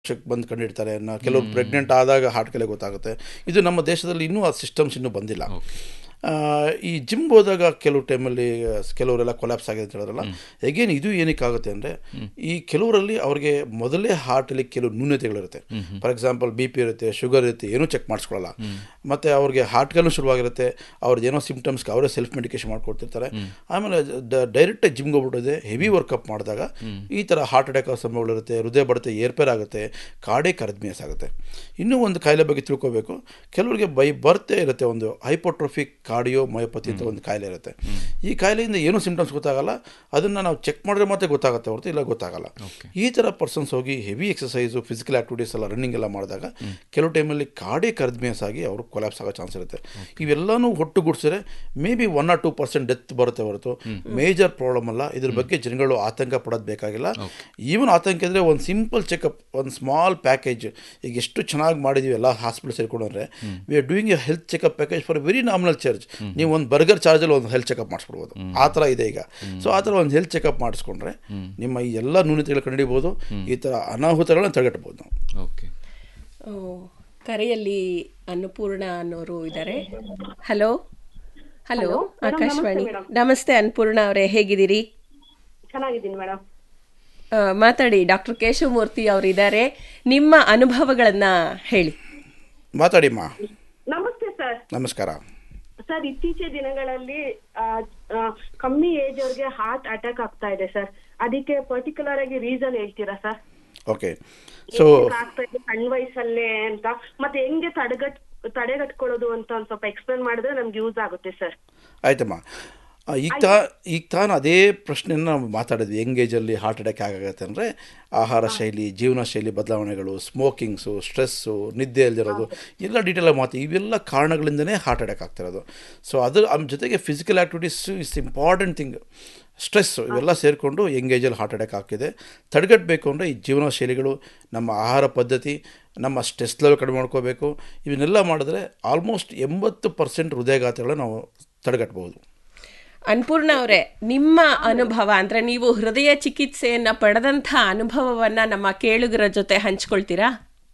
ವರ್ಷಕ್ಕೆ ಬಂದು ಕಂಡಿಡ್ತಾರೆ ನ- ಕೆಲವರು ಪ್ರೆಗ್ನೆಂಟ್ ಆದಾಗ ಹಾರ್ಟ್ ಕೆಲೆ ಗೊತ್ತಾಗುತ್ತೆ ಇದು ನಮ್ಮ ದೇಶದಲ್ಲಿ ಇನ್ನೂ ಆ ಸಿಸ್ಟಮ್ಸ್ ಇನ್ನೂ ಬಂದಿಲ್ಲ ಆ, ಈ ಜಿಮ್ ಹೋದಾಗ ಕೆಲವು ಟೈಮಲ್ಲಿ ಕೆಲವರೆಲ್ಲ ಕೊಲ್ಯಾಪ್ಸ್ ಆಗಿದೆ ಅಂತ ಹೇಳಿದ್ರಲ್ಲ ಎಗೇನ್ ಇದು ಏನಕ್ಕಾಗುತ್ತೆ ಅಂದರೆ ಈ ಕೆಲವರಲ್ಲಿ ಅವ್ರಿಗೆ ಮೊದಲೇ ಹಾರ್ಟಲ್ಲಿ ಕೆಲವು ನ್ಯೂನತೆಗಳಿರುತ್ತೆ ಫಾರ್ ಎಕ್ಸಾಂಪಲ್ ಬಿ ಪಿ ಇರುತ್ತೆ ಶುಗರ್ ಇರುತ್ತೆ ಏನೂ ಚೆಕ್ ಮಾಡಿಸ್ಕೊಳ್ಳಲ್ಲ ಮತ್ತು ಅವ್ರಿಗೆ ಹಾರ್ಟ್ಗಳು ಶುರುವಾಗಿರುತ್ತೆ ಅವ್ರದ್ದು ಏನೋ ಸಿಮ್ಟಮ್ಸ್ಗೆ ಅವರೇ ಸೆಲ್ಫ್ ಮೆಡಿಕೇಶನ್ ಮಾಡ್ಕೊಡ್ತಿರ್ತಾರೆ ಆಮೇಲೆ ಡೈರೆಕ್ಟಾಗಿ ಜಿಮ್ಗೆ ಹೋಗ್ಬಿಟ್ಟಿದೆ ಹೆವಿ ವರ್ಕಪ್ ಮಾಡಿದಾಗ ಈ ಥರ ಹಾರ್ಟ್ ಅಟ್ಯಾಕ್ ಸಂಭವಗಳಿರುತ್ತೆ ಹೃದಯ ಬಡಿತ ಏರ್ಪೇರ್ ಆಗುತ್ತೆ ಕಾಡೆ ಕರದ್ಮಿಯಸ್ ಆಗುತ್ತೆ ಇನ್ನೂ ಒಂದು ಕಾಯಿಲೆ ಬಗ್ಗೆ ತಿಳ್ಕೊಬೇಕು ಕೆಲವರಿಗೆ ಬೈ ಬರ್ತೆ ಇರುತ್ತೆ ಒಂದು ಹೈಪೋಟ್ರೋಫಿಕ್ ಕಾರ್ಡಿಯೋ ಮಯೋಪತಿ ಅಂತ ಒಂದು ಕಾಯಿಲೆ ಇರುತ್ತೆ ಈ ಕಾಯಿಲೆಯಿಂದ ಏನೂ ಸಿಮ್ಟಮ್ಸ್ ಗೊತ್ತಾಗಲ್ಲ ಅದನ್ನು ನಾವು ಚೆಕ್ ಮಾಡಿದ್ರೆ ಮತ್ತೆ ಗೊತ್ತಾಗುತ್ತೆ ಹೊರತು ಇಲ್ಲ ಗೊತ್ತಾಗಲ್ಲ ಈ ಥರ ಪರ್ಸನ್ಸ್ ಹೋಗಿ ಹೆವಿ ಎಕ್ಸಸೈಸು ಫಿಸಿಕಲ್ ಆ್ಯಕ್ಟಿವಿಟೀಸ್ ಎಲ್ಲ ರನ್ನಿಂಗ್ ಎಲ್ಲ ಮಾಡಿದಾಗ ಕೆಲವು ಟೈಮಲ್ಲಿ ಕಾಡೆ ಕರ್ದ್ಮಿಯಸ್ ಆಗಿ ಅವರು ಕೊಲ್ಯಾಪ್ಸ್ ಆಗೋ ಚಾನ್ಸ್ ಇರುತ್ತೆ ಇವೆಲ್ಲನೂ ಒಟ್ಟುಗೂಡಿಸಿದ್ರೆ may be one or two percent death ಬರುತ್ತೆ ಹೊರತು ಮೇಜರ್ ಪ್ರಾಬ್ಲಮ್ ಅಲ್ಲ ಇದ್ರ ಬಗ್ಗೆ ಜನಗಳು ಆತಂಕ ಪಡೋದು ಬೇಕಾಗಿಲ್ಲ ಈವನ್ ಆತಂಕ ಇದ್ದರೆ ಒಂದು ಸಿಂಪಲ್ ಚೆಕಪ್ ಒಂದು ಸ್ಮಾಲ್ ಪ್ಯಾಕೇಜ್ ಈಗ ಎಷ್ಟು ಚೆನ್ನಾಗಿ ಮಾಡಿದ್ದೀವಿ ಎಲ್ಲ ಹಾಸ್ಪಿಟಲ್ ಸೇರ್ಕೊಂಡ್ರೆ we are doing a health checkup package for very nominal charge ನೀವು ಒಂದು ಬರ್ಗರ್ ಚಾರ್ಜಲ್ಲಿ ಒಂದು ಹೆಲ್ತ್ ಚೆಕಪ್ ಮಾಡಿಸ್ಬಿಡ್ಬೋದು ಆ ಥರ ಇದೆ ಈಗ ಸೊ ಆ ಥರ ಒಂದು ಹೆಲ್ತ್ ಚೆಕಪ್ ಮಾಡಿಸ್ಕೊಂಡ್ರೆ ನಿಮ್ಮ ಈ ಎಲ್ಲ ನ್ಯೂನತೆಗಳು ಕಂಡುಹಿಡಿಬೋದು ಈ ಥರ ಅನಾಹುತಗಳನ್ನ ತಡೆಗಟ್ಟಬೋದು ನಾವು ಓಕೆ ಓ, ಕರೆಯಲ್ಲಿ ಅನ್ನಪೂರ್ಣ ಅನ್ನೋರು ಇದ್ದಾರೆ ಹಲೋ ಹಲೋ ಆಕಾಶವಾಣಿ ನಮಸ್ತೆ ಅನ್ನಪೂರ್ಣ ಅವರೇ ಹೇಗಿದ್ದೀರಿ ಚೆನ್ನಾಗಿದ್ದೀನಿ ಮೇಡಮ್ ಆ, ಮಾತಾಡಿ ಡಾಕ್ಟರ್ ಕೇಶವಮೂರ್ತಿ ಅವರು ಇದ್ದಾರೆ ನಿಮ್ಮ ಅನುಭವಗಳನ್ನ ಹೇಳಿ ಮಾತಾಡಿಮ್ಮ ನಮಸ್ತೆ ಸರ್ ನಮಸ್ಕಾರ ಸರ್ ಇತ್ತೀಚಿನ ದಿನಗಳಲ್ಲಿ ಆ, ಆ, ಕಮ್ಮಿ ಏಜ್ ಅವ್ರಿಗೆ ಹಾರ್ಟ್ ಅಟ್ಯಾಕ್ ಆಗ್ತಾ ಇದೆ ಸರ್ ಅದಕ್ಕೆ ಪರ್ಟಿಕ್ಯುಲರ್ ಆಗಿ ರೀಸನ್ ಹೇಳ್ತೀರಾ ಸರ್ ಓಕೆ ಸೊ ಆಗ್ತಾ ಇದೆ ಸಣ್ಣ ವಯಸ್ಸಲ್ಲೇ ಅಂತ ಮತ್ತೆ ಹೆಂಗೆ ತಡೆಗಟ್ ತಡೆಗಟ್ಕೊಳ್ಳೋದು ಅಂತ ಒಂದ್ ಸ್ವಲ್ಪ ಎಕ್ಸ್ಪ್ಲೇನ್ ಮಾಡಿದ್ರೆ ನಮ್ಗೆ ಯೂಸ್ ಆಗುತ್ತೆ ಸರ್ ಆಯ್ತಮ್ಮ ಆ, ಈಗ ತಾ ಈಗ ತಾನು ಅದೇ ಪ್ರಶ್ನೆಯನ್ನು ನಾವು ಮಾತಾಡಿದ್ವಿ ಯಂಗ್ ಏಜಲ್ಲಿ ಹಾರ್ಟ್ ಅಟ್ಯಾಕ್ ಆಗುತ್ತೆ ಅಂದರೆ ಆಹಾರ ಶೈಲಿ ಜೀವನ ಶೈಲಿ ಬದಲಾವಣೆಗಳು ಸ್ಮೋಕಿಂಗ್ಸು ಸ್ಟ್ರೆಸ್ಸು ನಿದ್ದೆ ಇಲ್ದಿರೋದು ಎಲ್ಲ ಡೀಟೇಲಾಗಿ ಮಾತು ಇವೆಲ್ಲ ಕಾರಣಗಳಿಂದನೇ ಹಾರ್ಟ್ ಅಟ್ಯಾಕ್ ಆಗ್ತಿರೋದು ಸೊ ಅದ್ರ ಅದ್ರ ಜೊತೆಗೆ physical activities is important thing stress ಇವೆಲ್ಲ ಸೇರಿಕೊಂಡು ಯಂಗ್ ಏಜಲ್ಲಿ ಹಾರ್ಟ್ ಅಟ್ಯಾಕ್ ಆಗ್ತಿದೆ ತಡೆಗಟ್ಟಬೇಕು ಅಂದರೆ ಈ ಜೀವನ ಶೈಲಿಗಳು ನಮ್ಮ ಆಹಾರ ಪದ್ಧತಿ ನಮ್ಮ ಸ್ಟ್ರೆಸ್ ಲೆವೆಲ್ ಕಡಿಮೆ ಮಾಡ್ಕೋಬೇಕು ಇವನ್ನೆಲ್ಲ ಮಾಡಿದ್ರೆ ಆಲ್ಮೋಸ್ಟ್ ಎಂಬತ್ತು ಪರ್ಸೆಂಟ್ ಹೃದಯಘಾತಗಳನ್ನ ನಾವು ತಡೆಗಟ್ಟಬಹುದು ಅನ್ನಪೂರ್ಣ ಅವರೇ ನಿಮ್ಮ ಅನುಭವ ಅಂದ್ರೆ ನೀವು ಹೃದಯ ಚಿಕಿತ್ಸೆಯನ್ನ ಪಡೆದಂಥ ಅನುಭವವನ್ನ ನಮ್ಮ ಕೇಳುಗರ ಜೊತೆ ಹಂಚ್ಕೊಳ್ತೀರಾ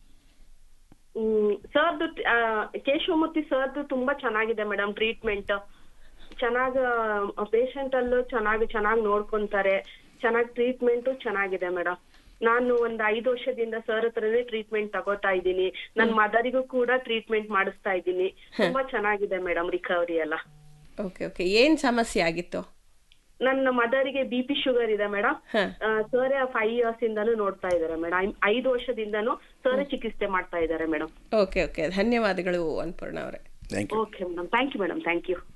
ಹ್ಮ್ ಸರ್ದು ಕೇಶವಮೂರ್ತಿ ಸರ್ದು ತುಂಬಾ ಚೆನ್ನಾಗಿದೆ ಮೇಡಮ್ ಟ್ರೀಟ್ಮೆಂಟ್ ಚೆನ್ನಾಗ ಪೇಷಂಟ್ ಅಲ್ಲೂ ಚೆನ್ನಾಗಿ ಚೆನ್ನಾಗಿ ನೋಡ್ಕೊಂತಾರೆ ಚೆನ್ನಾಗಿ ಟ್ರೀಟ್ಮೆಂಟು ಚೆನ್ನಾಗಿದೆ ಮೇಡಮ್ ನಾನು ಒಂದ್ ಐದು ವರ್ಷದಿಂದ ಸರ್ ಹತ್ರನೇ ಟ್ರೀಟ್ಮೆಂಟ್ ತಗೋತಾ ಇದ್ದೀನಿ ನನ್ ಮದರಿಗೂ ಕೂಡ ಟ್ರೀಟ್ಮೆಂಟ್ ಮಾಡಿಸ್ತಾ ಇದ್ದೀನಿ ತುಂಬಾ ಚೆನ್ನಾಗಿದೆ ಮೇಡಮ್ ರಿಕವರಿ ಎಲ್ಲ ಓಕೆ ಓಕೆ ಏನ್ ಸಮಸ್ಯೆ ಆಗಿತ್ತು ನನ್ನ ಮದರಿಗೆ ಬಿ ಪಿ ಶುಗರ್ ಇದೆ ಮೇಡಮ್ ಹ. ಸರ್ ಫೈವ್ ಇಯರ್ಸ್ ಇಂದಾನು ನೋಡ್ತಾ ಇದಾರೆ ಮೇಡಮ್ ಐದು ವರ್ಷದಿಂದನೂ ಸರ್ ಚಿಕಿತ್ಸೆ ಮಾಡ್ತಾ ಇದಾರೆ ಮೇಡಮ್ ಓಕೆ ಓಕೆ ಧನ್ಯವಾದಗಳು ಅನ್ನಪೂರ್ಣ ಅವರೇ thank you okay madam thank you madam thank you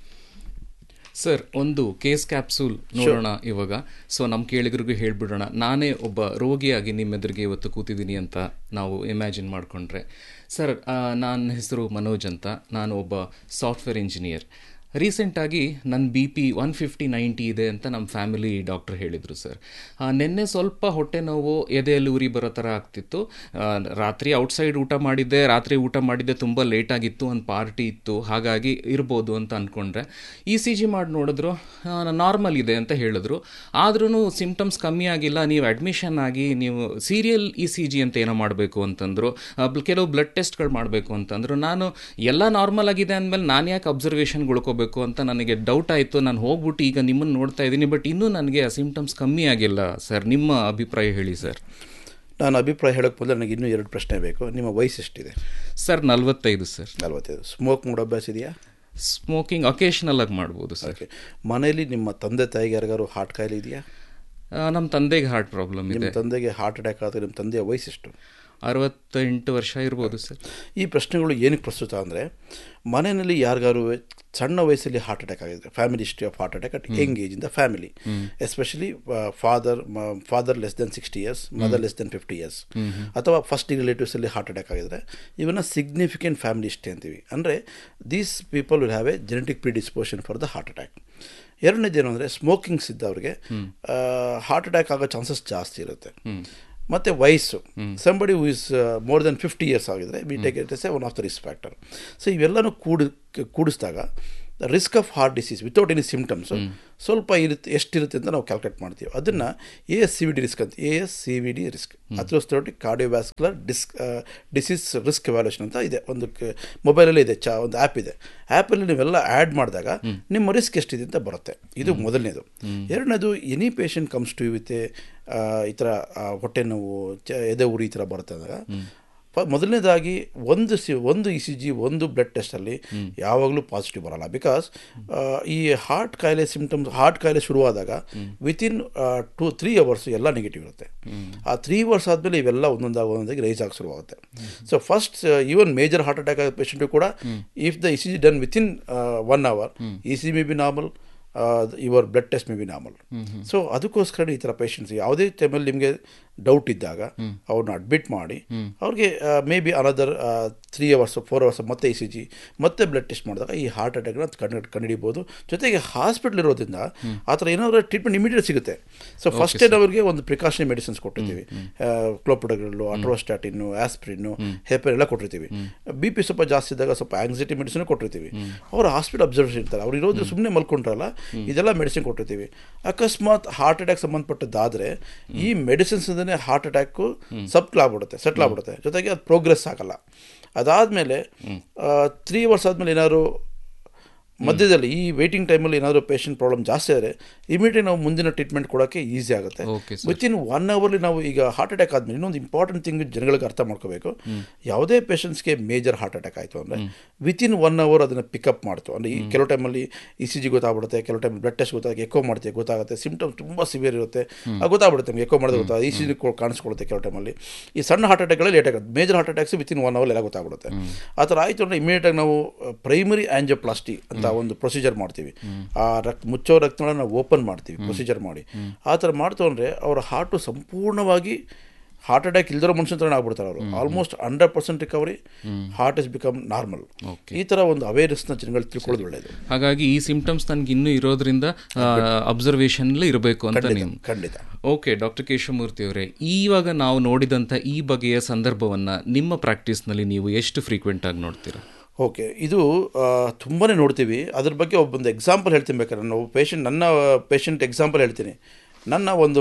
sir ಒಂದು ಕೇಸ್ ಕ್ಯಾಪ್ಸೂಲ್ ನೋಡೋಣ ಇವಾಗ ಸೊ ನಮ್ಮ ಕೇಳಿಗರಿಗೂ ಹೇಳ್ಬಿಡೋಣ ನಾನೇ ಒಬ್ಬ ರೋಗಿಯಾಗಿ ನಿಮ್ಮ ಎದುರಿಗೆ ಇವತ್ತು ಕೂತಿದ್ದೀನಿ ಅಂತ ನಾವು ಇಮ್ಯಾಜಿನ್ ಮಾಡಿಕೊಂಡ್ರೆ ಸರ್ ನನ್ನ ಹೆಸರು ಮನೋಜ್ ಅಂತ ನಾನು ಒಬ್ಬ ಸಾಫ್ಟ್ವೇರ್ ಇಂಜಿನಿಯರ್ ರೀಸೆಂಟಾಗಿ ನನ್ನ B P one fifty ninety ಇದೆ ಅಂತ ನಮ್ಮ ಫ್ಯಾಮಿಲಿ ಡಾಕ್ಟರ್ ಹೇಳಿದರು ಸರ್ ನಿನ್ನೆ ಸ್ವಲ್ಪ ಹೊಟ್ಟೆ ನೋವು ಎದೆಯಲ್ಲಿ ಉರಿ ಬರೋ ಥರ ಆಗ್ತಿತ್ತು ಆ, ರಾತ್ರಿ ಔಟ್ಸೈಡ್ ಊಟ ಮಾಡಿದ್ದೆ ರಾತ್ರಿ ಊಟ ಮಾಡಿದ್ದೆ ತುಂಬ ಲೇಟಾಗಿತ್ತು ಒಂದು ಪಾರ್ಟಿ ಇತ್ತು ಹಾಗಾಗಿ ಇರ್ಬೋದು ಅಂತ ಅಂದ್ಕೊಂಡ್ರೆ ಇ ಸಿ ಜಿ ಮಾಡಿ ನೋಡಿದ್ರು ನಾರ್ಮಲ್ ಇದೆ ಅಂತ ಹೇಳಿದ್ರು ಆದ್ರೂ ಸಿಮ್ಟಮ್ಸ್ ಕಮ್ಮಿ ಆಗಿಲ್ಲ ನೀವು ಅಡ್ಮಿಷನ್ ಆಗಿ ನೀವು ಸೀರಿಯಲ್ ಇ ಸಿ ಜಿ ಅಂತ ಏನೋ ಮಾಡಬೇಕು ಅಂತಂದರು ಕೆಲವು ಬ್ಲಡ್ ಟೆಸ್ಟ್ಗಳು ಮಾಡಬೇಕು ಅಂತಂದರು ನಾನು ಎಲ್ಲ ನಾರ್ಮಲ್ ಆಗಿದೆ ಅಂದಮೇಲೆ ನಾನು ಯಾಕೆ ಅಬ್ಸರ್ವೇಷನ್ಗೆ ಉಳ್ಕೋಬೇಕು ಅಂತ ನನಗೆ ಡೌಟ್ ಆಯಿತು ನಾನು ಹೋಗ್ಬಿಟ್ಟು ಈಗ ನಿಮ್ಮನ್ನು ನೋಡ್ತಾ ಇದ್ದೀನಿ ಬಟ್ ಇನ್ನೂ ನನಗೆ ಆ ಸಿಮ್ಟಮ್ಸ್ ಕಮ್ಮಿ ಆಗಿಲ್ಲ ಸರ್ ನಿಮ್ಮ ಅಭಿಪ್ರಾಯ ಹೇಳಿ ಸರ್ ನಾನು ಅಭಿಪ್ರಾಯ ಹೇಳೋಕ್ಕೆ ಮೊದಲು ನನಗೆ ಇನ್ನೂ ಎರಡು ಪ್ರಶ್ನೆ ಬೇಕು ನಿಮ್ಮ ವಯಸ್ಸು ಎಷ್ಟಿದೆ ಸರ್ ನಲ್ವತ್ತೈದು ಸರ್ ನಲ್ವತ್ತೈದು ಸ್ಮೋಕ್ ಮಾಡೋ ಅಭ್ಯಾಸ ಇದೆಯಾ ಸ್ಮೋಕಿಂಗ್ ಅಕೇಶನಲ್ ಆಗಿ ಮಾಡ್ಬೋದು ಸರ್ ಓಕೆ ಮನೆಯಲ್ಲಿ ನಿಮ್ಮ ತಂದೆ ತಾಯಿಗೆ ಯಾರಿಗಾರು ಹಾರ್ಟ್ ಕಾಯಿಲೆ ಇದೆಯಾ ನಮ್ಮ ತಂದೆಗೆ ಹಾರ್ಟ್ ಪ್ರಾಬ್ಲಮ್ ನಿಮ್ಮ ಇದೆ ತಂದೆಗೆ ಹಾರ್ಟ್ ಅಟ್ಯಾಕ್ ಆದರೆ ನಿಮ್ಮ ತಂದೆಯ ವಯಸ್ಸೆಷ್ಟು ಅರವತ್ತೆಂಟು ವರ್ಷ ಇರ್ಬೋದು ಸರ್ ಈ ಪ್ರಶ್ನೆಗಳು ಏನಕ್ಕೆ ಪ್ರಸ್ತುತ ಅಂದರೆ ಮನೆಯಲ್ಲಿ ಯಾರಿಗಾರು ಸಣ್ಣ ವಯಸ್ಸಲ್ಲಿ ಹಾರ್ಟ್ ಅಟ್ಯಾಕ್ ಆಗಿದೆ family history of heart attack at young age in the family especially father father less than sixty years mother less than fifty years ಅಥವಾ ಫಸ್ಟ್ ರಿಲೇಟಿವ್ಸಲ್ಲಿ ಹಾರ್ಟ್ ಅಟ್ಯಾಕ್ ಆಗಿದ್ರೆ ಇವನ್ನ ಸಿಗ್ನಿಫಿಕೆಂಟ್ ಫ್ಯಾಮಿಲಿ ಹಿಸ್ಟ್ರಿ ಅಂತೀವಿ ಅಂದರೆ these people will have a genetic predisposition for the heart attack ಎರಡನೇದೇನು ಅಂದರೆ smokings ಇದ್ದವ್ರಿಗೆ heart attack ಆಗೋ ಚಾನ್ಸಸ್ ಜಾಸ್ತಿ ಇರುತ್ತೆ ಮತ್ತು ವಯಸ್ಸು somebody who is more than fifty years ಆಗಿದ್ರೆ we take it as a one of the risk factor so ಇವೆಲ್ಲನೂ ಕೂಡಿ ಕೂಡಿಸಿದಾಗ risk of heart disease without any symptoms ಸ್ವಲ್ಪ ಇರುತ್ತೆ ಎಷ್ಟಿರುತ್ತೆ ಅಂತ ನಾವು ಕ್ಯಾಲ್ಕುಲೇಟ್ ಮಾಡ್ತೀವಿ ಅದನ್ನು A S C V D risk ಅಂತ A S C V D risk atherosclerotic cardiovascular disk disease risk evaluation ಅಂತ ಇದೆ ಒಂದು ಮೊಬೈಲಲ್ಲಿ ಇದೆ ಚಾ ಒಂದು ಆ್ಯಪ್ ಇದೆ ಆ್ಯಪಲ್ಲಿ ನೀವೆಲ್ಲ ಆ್ಯಡ್ ಮಾಡಿದಾಗ ನಿಮ್ಮ ರಿಸ್ಕ್ ಎಷ್ಟಿದೆ ಅಂತ ಬರುತ್ತೆ ಇದು ಮೊದಲನೇದು ಎರಡನೇದು any patient comes to with ಈ ಥರ ಆ, ಹೊಟ್ಟೆ ನೋವು ಚ ಎದೆ ಉರಿ ಈ ಥರ ಬರುತ್ತೆ ಅಂದಾಗ ಪ- ಮೊದಲನೇದಾಗಿ ಒಂದು ಸಿ ಒಂದು ಇ ಸಿ ಜಿ ಒಂದು ಬ್ಲಡ್ ಟೆಸ್ಟಲ್ಲಿ ಯಾವಾಗಲೂ ಪಾಸಿಟಿವ್ ಬರಲ್ಲ ಬಿಕಾಸ್ ಈ ಹಾರ್ಟ್ ಕಾಯಿಲೆ ಸಿಮ್ಟಮ್ಸ್ ಹಾರ್ಟ್ ಕಾಯಿಲೆ ಶುರುವಾದಾಗ ವಿತಿನ್ ಟು ತ್ರೀ ಅವರ್ಸ್ ಎಲ್ಲ ನೆಗೆಟಿವ್ ಇರುತ್ತೆ ಆ ತ್ರೀ ಅವರ್ಸ್ ಆದಮೇಲೆ ಇವೆಲ್ಲ ಒಂದೊಂದಾಗಿ ಒಂದೊಂದಾಗಿ ರೈಸ್ ಆಗಿ ಶುರುವಾಗುತ್ತೆ so first even major heart attack ಆಗೋ ಪೇಷಂಟು ಕೂಡ if the E C G done within one hour E C may be normal your blood test may be normal so ಅದಕ್ಕೋಸ್ಕರ ಈ ಥರ ಪೇಷಂಟ್ಸ್ ಯಾವುದೇ ಟೈಮಲ್ಲಿ ನಿಮಗೆ ಡೌಟ್ ಇದ್ದಾಗ ಅವ್ರನ್ನ ಅಡ್ಮಿಟ್ ಮಾಡಿ ಅವ್ರಿಗೆ may be another three hours four hours ಮತ್ತೆ ಇ ಸಿ ಜಿ ಮತ್ತೆ ಬ್ಲಡ್ ಟೆಸ್ಟ್ ಮಾಡಿದಾಗ ಈ ಹಾರ್ಟ್ ಅಟ್ಯಾಕ್ನ ಕಂಡು ಕಂಡುಹಿಡಿಬೋದು ಜೊತೆಗೆ ಹಾಸ್ಪಿಟ್ಲ್ ಇರೋದ್ರಿಂದ ಆ ಥರ ಏನಾದರೂ ಟ್ರೀಟ್ಮೆಂಟ್ ಇಮಿಡಿಯೇಟ್ ಸಿಗುತ್ತೆ ಸೊ ಫಸ್ಟ್ ಏಡ್ ಅವ್ರಿಗೆ ಒಂದು ಪ್ರಿಕಾಷನರಿ ಮೆಡಿಸಿನ್ಸ್ ಕೊಟ್ಟಿರ್ತೀವಿ ಕ್ಲೋಪಡಗಳು ಅಟ್ರೋಸ್ಟಾಟಿನ್ನು ಆಸ್ಪ್ರಿನ್ನು ಹೆಪರ್ ಎಲ್ಲ ಕೊಟ್ಟಿರ್ತೀವಿ ಬಿ ಪಿ ಸ್ವಲ್ಪ ಜಾಸ್ತಿ ಇದ್ದಾಗ ಸ್ವಲ್ಪ ಆಂಗ್ಸೈಟಿ ಮೆಡಿಸಿನ್ ಕೊಟ್ಟಿರ್ತೀವಿ ಅವ್ರು ಹಾಸ್ಪಿಟಲ್ ಅಬ್ಸರ್ವೇಷನ್ ಇರ್ತಾರೆ ಅವ್ರು ಇರೋದು ಸುಮ್ಮನೆ ಮಲ್ಕೊಂಡ್ರಲ್ಲ ಇದೆಲ್ಲ ಮೆಡಿಸಿನ್ ಕೊಟ್ಟಿರ್ತೀವಿ ಅಕಸ್ಮಾತ್ ಹಾರ್ಟ್ ಅಟ್ಯಾಕ್ ಸಂಬಂಧಪಟ್ಟದ್ದಾದರೆ ಈ ಮೆಡಿಸಿನ್ಸ್ ಇಂದನೇ ಹಾರ್ಟ್ ಅಟ್ಯಾಕು ಸಬ್ಟ್ಲ್ ಆಗ್ಬಿಡುತ್ತೆ ಸೆಟ್ಲ್ ಆಗ್ಬಿಡುತ್ತೆ ಜೊತೆಗೆ ಅದು ಪ್ರೋಗ್ರೆಸ್ ಆಗಲ್ಲ ಅದಾದಮೇಲೆ ತ್ರೀ ಅವರ್ಸ್ ಆದಮೇಲೆ ಏನಾದ್ರು ಮಧ್ಯದಲ್ಲಿ ಈ ವೇಟಿಂಗ್ ಟೈಮಲ್ಲಿ ಏನಾದರೂ ಪೇಷಂಟ್ ಪ್ರಾಬ್ಲಮ್ ಜಾಸ್ತಿ ಆದರೆ ಇಮಿಡಿಯೇಟ್ ನಾವು ಮುಂದಿನ ಟ್ರೀಟ್ಮೆಂಟ್ ಕೊಡೋಕ್ಕೆ ಈಸಿ ಆಗುತ್ತೆ Okay, sir. ವಿತಿನ್ ಒನ್ ಅವರ್ಲಿ ನಾವು ಈಗ ಹಾರ್ಟ್ ಅಟ್ಯಾಕ್ ಆದಮೇಲೆ ಇನ್ನೊಂದು ಇಂಪಾರ್ಟೆಂಟ್ ಥಿಂಗ್ ಜನಗಳಿಗೆ ಅರ್ಥ ಮಾಡ್ಕೋಬೇಕು ಯಾವುದೇ ಪೇಷಂಟ್ಸ್ಗೆ ಮೇಜರ್ ಹಾರ್ಟ್ ಅಟ್ಯಾಕ್ ಆಯಿತು ಅಂದರೆ ವಿತಿನ್ ಒನ್ ಅವರ್ ಅದನ್ನು ಪಿಕಪ್ ಮಾಡ್ತು ಅಂದರೆ ಈ ಕೆಲವು ಟೈಮಲ್ಲಿ ಇ ಸಿ ಜಿ ಗೊತ್ತಾಗ್ಬಿಡುತ್ತೆ ಕೆಲವು ಟೈಮ್ ಬ್ಲಡ್ ಟೆಸ್ಟ್ ಗೊತ್ತಾಗ ಎಕೋ ಮಾಡ್ತೀವಿ ಗೊತ್ತಾಗುತ್ತೆ ಸಿಮ್ಟಮ್ಸ್ ತುಂಬ ಸಿವಿಯರ್ ಇರುತ್ತೆ ಅದು ಗೊತ್ತಾಗ್ಬಿಡುತ್ತೆ ನಮಗೆ ಎಕೋ ಮಾಡಿದ್ರೆ ಗೊತ್ತಾಗುತ್ತೆ ಇ ಸಿ ಜಿ ಕಾಣಿಸ್ಕೊಳ್ಳುತ್ತೆ ಕೆಲವು ಟೈಮಲ್ಲಿ ಈ ಸಣ್ಣ ಹಾರ್ಟ್ ಅಟ್ಯಾಕ್ಗಳೇ ಲೇಟ್ ಆಗುತ್ತೆ major heart attacks within one hour ಎಲ್ಲ ಗೊತ್ತಾಗ್ಬಿಡುತ್ತೆ ಆ ಥರ ಆಯಿತು ಅಂದರೆ ಇಮಿಡಿಯೇಟಾಗಿ ನಾವು ಪ್ರೈಮರಿ ಆಂಜಿಯೋಪ್ಲಾಸ್ಟಿ ಅಂತ ಒಂದು ಪ್ರೊಸೀಜರ್ ಮಾಡ್ತೀವಿ ಆ ರಕ್ತ ಮುಚ್ಚೋ ರಕ್ತನ ನಾವು ಓಪನ್ ಮಾಡ್ತೀವಿ ಪ್ರೊಸೀಜರ್ ಮಾಡಿ ಆ ಥರ ಮಾಡ್ತು ಅಂದರೆ ಅವರ ಹಾರ್ಟು ಸಂಪೂರ್ಣವಾಗಿ ಹಾರ್ಟ್ ಅಟ್ಯಾಕ್ ಇಲ್ದಿರೋ ಮನುಷ್ಯನ ಥರ ಆಗ್ಬಿಡ್ತಾರೆ ಅವರು almost hundred percent recovery heart is become normal ಈ ಥರ ಒಂದು ಅವೇರ್ನೆಸ್ನ ಜನಗಳು ತಿಳ್ಕೊಳ್ಳೋದು ಒಳ್ಳೆಯದು ಹಾಗಾಗಿ ಈ ಸಿಂಪ್ಟಮ್ಸ್ ನನಗೆ ಇನ್ನೂ ಇರೋದ್ರಿಂದ ಅಬ್ಸರ್ವೇಷನ್ ಇರಬೇಕು ಅಂತ ಖಂಡಿತ ನೀವು ಖಂಡಿತ ಓಕೆ ಡಾಕ್ಟರ್ ಕೇಶವಮೂರ್ತಿ ಅವರೇ ಇವಾಗ ನಾವು ನೋಡಿದಂಥ ಈ ಬಗೆಯ ಸಂದರ್ಭವನ್ನು ನಿಮ್ಮ ಪ್ರಾಕ್ಟೀಸ್ನಲ್ಲಿ ನೀವು ಎಷ್ಟು ಫ್ರೀಕ್ವೆಂಟ್ ಆಗಿ ನೋಡ್ತೀರಾ ಓಕೆ ಇದು ತುಂಬಾ ನೋಡ್ತೀವಿ ಅದ್ರ ಬಗ್ಗೆ ಒಬ್ಬೊಂದು ಎಕ್ಸಾಂಪಲ್ ಹೇಳ್ತೀನಿ ಬೇಕಾದ್ರೆ ನಾವು ಪೇಷಂಟ್ ನನ್ನ ಪೇಷಂಟ್ ಎಕ್ಸಾಂಪಲ್ ಹೇಳ್ತೀನಿ ನನ್ನ ಒಂದು